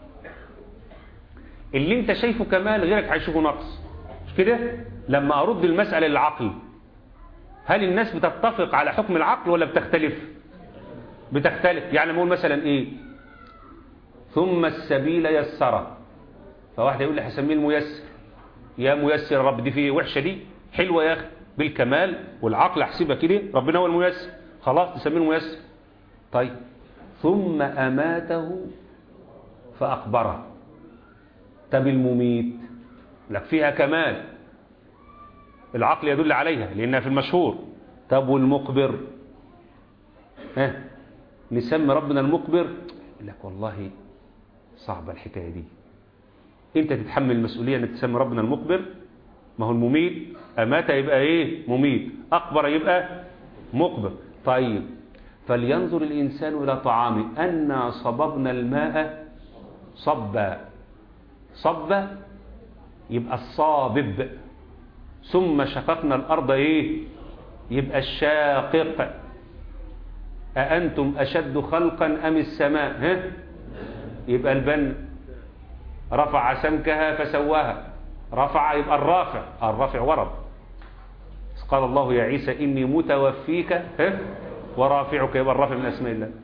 اللي انت شايفه كمال غيرك هيشوفه نقص مش كده لما ارد المسألة للعقل هل الناس بتتفق على حكم العقل ولا بتختلف بتختلف يعني نقول مثلا ايه ثم السبيل يسره فواحد يقول لي هسميه الميسر يا ميسر يا رب دي فيه وحشة دي حلوة يا اخي بالكمال والعقل احسبها كده ربنا هو الميسر خلاص نسميه الميسر طيب ثم أماته فأقبره طب المميت لك فيها كمال العقل يدل عليها لأنها في المشهور طب والمقبر ها نسمي ربنا المقبر يقول لك والله صعبة الحكاية دي انت تتحمل المسؤولية انك تسمي ربنا المقبر ما هو المميت أمات يبقى ايه مميت أقبر يبقى مقبر طيب فلينظر الإنسان إلى طعامه أنا صببنا الماء صبا صب يبقى الصابب ثم شققنا الأرض إيه يبقى الشاقق أأنتم أشد خلقا أم السماء ها؟ يبقى البن رفع سمكها فسواها رفع يبقى الرافع الرافع ورد قال الله يا عيسى إني متوفيك ها؟ ورافعك يبقى الرافع من أسماء الله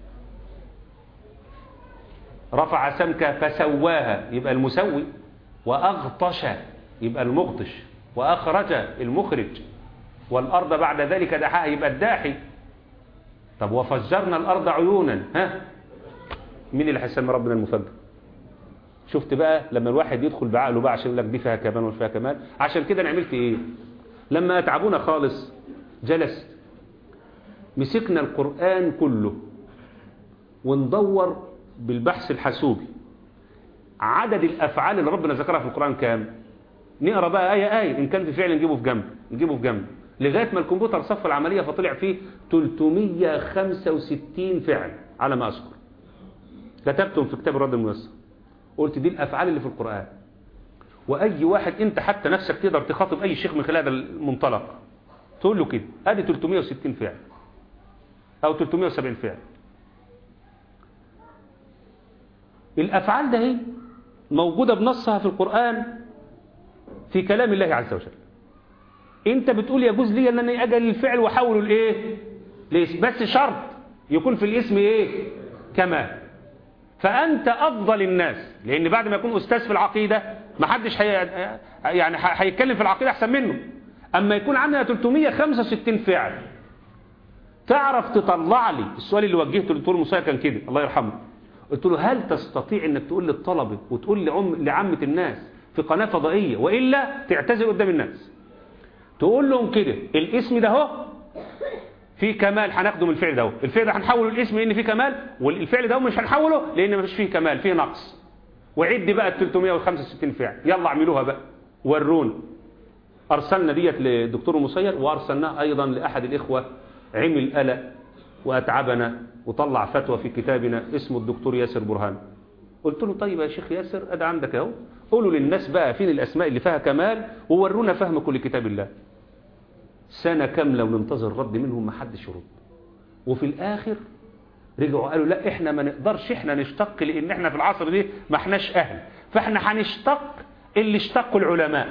رفع سمكة فسواها يبقى المسوي وأغطش يبقى المغطش وأخرج المخرج والأرض بعد ذلك دحاها يبقى الداحي طب وفجرنا الأرض عيونا ها مين اللي هيسمي ربنا المفجر شفت بقى لما الواحد يدخل بعقله بقى عشان يقول لك دي فيها كمان ولا فيها كمان عشان كده انا عملت ايه لما اتعبونا خالص جلست مسكنا القرآن كله وندور بالبحث الحاسوبي عدد الأفعال اللي ربنا ذكرها في القرآن كام نقرأ بقى آية آية إن كان في فعل نجيبه في جنب نجيبه في جنب لغاية ما الكمبيوتر صف العملية فطلع فيه 365 فعل على ما أذكر كتبتهم في كتاب الرد الميسر قلت دي الأفعال اللي في القرآن وأي واحد أنت حتى نفسك تقدر تخاطب أي شيخ من خلال هذا المنطلق تقول له كده ادي 360 فعل أو 370 فعل الأفعال ده هي موجودة بنصها في القرآن في كلام الله عز وجل انت بتقول يجوز لي ان انا اجل الفعل واحوله لايه لاسم بس شرط يكون في الاسم ايه كمال فانت افضل الناس لان بعد ما يكون استاذ في العقيده ما حدش هي يعني ه- هيتكلم في العقيده احسن منه اما يكون عندنا 365 فعل تعرف تطلع لي السؤال اللي وجهته للدكتور موسى كان كده الله يرحمه قلت له هل تستطيع انك تقول للطلبه وتقول لعم لعامه الناس في قناه فضائيه والا تعتذر قدام الناس تقول لهم كده الاسم ده اهو في كمال هناخده من الفعل ده اهو. الفعل ده هنحوله الاسم ان فيه كمال والفعل ده مش هنحوله لان مفيش فيه كمال فيه نقص وعد بقى ال 365 فعل يلا اعملوها بقى ورون ارسلنا ديت للدكتور مسير وارسلناها ايضا لاحد الاخوه عمل قلق واتعبنا وطلع فتوى في كتابنا اسمه الدكتور ياسر برهان قلت له طيب يا شيخ ياسر ادي عندك اهو قولوا للناس بقى فين الاسماء اللي فيها كمال وورونا فهم كل كتاب الله سنة كاملة وننتظر رد منهم ما حدش يرد وفي الآخر رجعوا قالوا لا احنا ما نقدرش احنا نشتق لان احنا في العصر دي ما احناش اهل فاحنا هنشتق اللي اشتقوا العلماء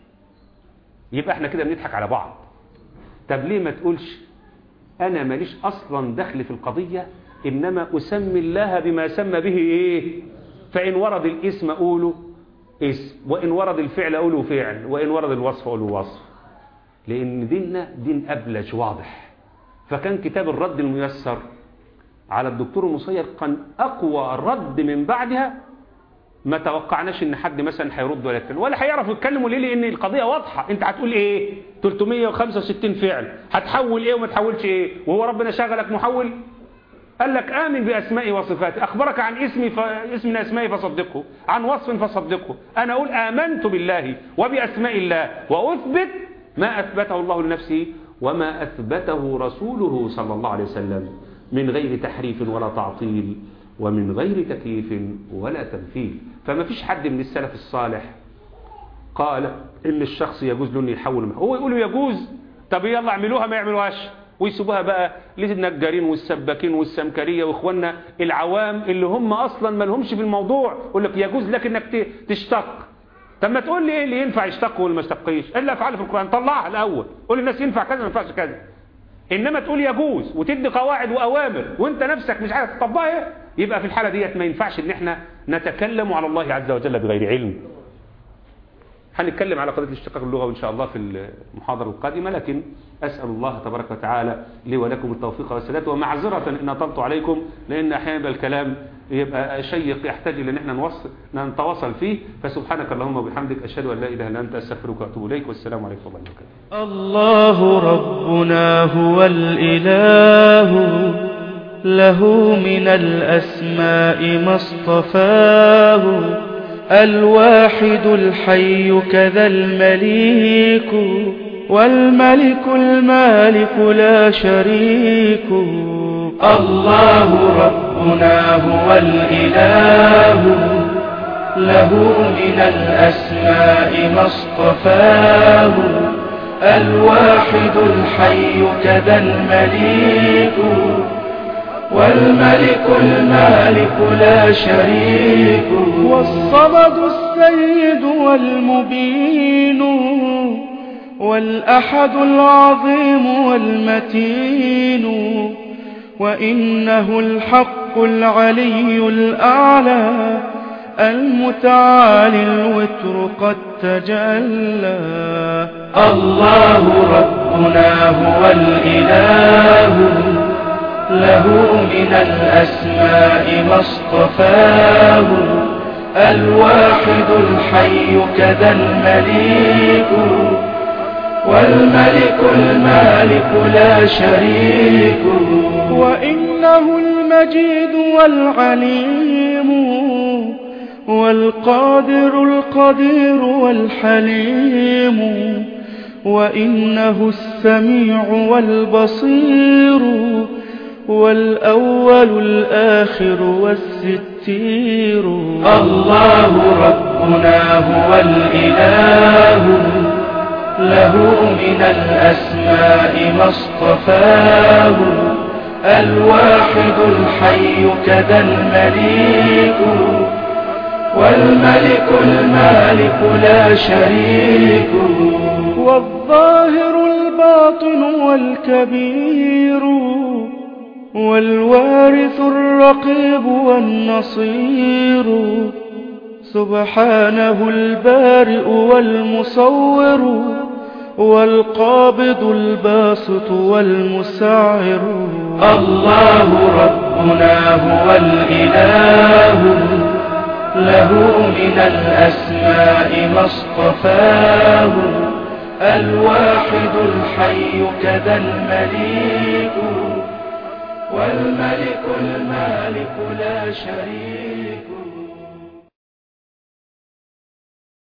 يبقى احنا كده بنضحك على بعض طب ليه ما تقولش انا ماليش اصلا دخل في القضية انما اسمي الله بما سمى به ايه فان ورد الاسم اقوله اسم وان ورد الفعل اقوله فعل وان ورد الوصف اقوله وصف لأن ديننا دين أبلج واضح فكان كتاب الرد الميسر على الدكتور المصير كان أقوى رد من بعدها ما توقعناش ان حد مثلا هيرد ولا يتكلم ولا هيعرف يتكلم ليه لان القضيه واضحه انت هتقول ايه 365 فعل هتحول ايه وما تحولش ايه وهو ربنا شغلك محول قال لك آمن بأسمائي وصفاتي أخبرك عن اسمي ف... اسم من أسمائي فصدقه عن وصف فصدقه أنا أقول آمنت بالله وبأسماء الله وأثبت ما أثبته الله لنفسه وما أثبته رسوله صلى الله عليه وسلم من غير تحريف ولا تعطيل ومن غير تكييف ولا تمثيل فما فيش حد من السلف الصالح قال إن الشخص يجوز له أن يحول معه. هو يقولوا يجوز طب يلا اعملوها ما يعملوهاش ويسيبوها بقى للنجارين والسباكين والسمكرية واخواننا العوام اللي هم اصلا ما لهمش في الموضوع يقول لك يجوز لك انك ت- تشتق طب ما تقول لي ايه اللي ينفع يشتق واللي ما يشتقيش الا افعال في القران طلعها الاول قول للناس ينفع كذا ما ينفعش كذا انما تقول يجوز وتدي قواعد واوامر وانت نفسك مش عارف تطبقها يبقى في الحاله ديت ما ينفعش ان احنا نتكلم على الله عز وجل بغير علم هنتكلم على قضية الاشتقاق اللغوي إن شاء الله في المحاضرة القادمة لكن أسأل الله تبارك وتعالى لي ولكم التوفيق والسداد ومعذرة إن أطلت عليكم لأن أحيانا يبقى الكلام يبقى شيق يحتاج إلى أن احنا نوصل نتواصل فيه فسبحانك اللهم وبحمدك أشهد أن لا إله إلا أنت أستغفرك وأتوب إليك والسلام عليكم ورحمة الله وبركاته الله ربنا هو الإله له من الأسماء ما اصطفاه الواحد الحي كذا المليك والملك المالك لا شريك الله ربنا هو الإله له من الأسماء ما اصطفاه الواحد الحي كذا المليك والملك المالك لا شريك والصمد السيد والمبين والأحد العظيم والمتين وإنه الحق العلي الأعلى المتعالي الوتر قد تجلى الله ربنا هو الإله له من الأسماء ما اصطفاه الواحد الحي كذا المليك والملك المالك لا شريك وإنه المجيد والعليم والقادر القدير والحليم وإنه السميع والبصير والأول الآخر والستير الله ربنا هو الإله له من الأسماء ما اصطفاه الواحد الحي كذا المليك والملك المالك لا شريك والظاهر الباطن والكبير والوارث الرقيب والنصير سبحانه البارئ والمصور والقابض الباسط والمسعر الله ربنا هو الإله له من الأسماء ما اصطفاه الواحد الحي كذا المليك والملك المالك لا شريك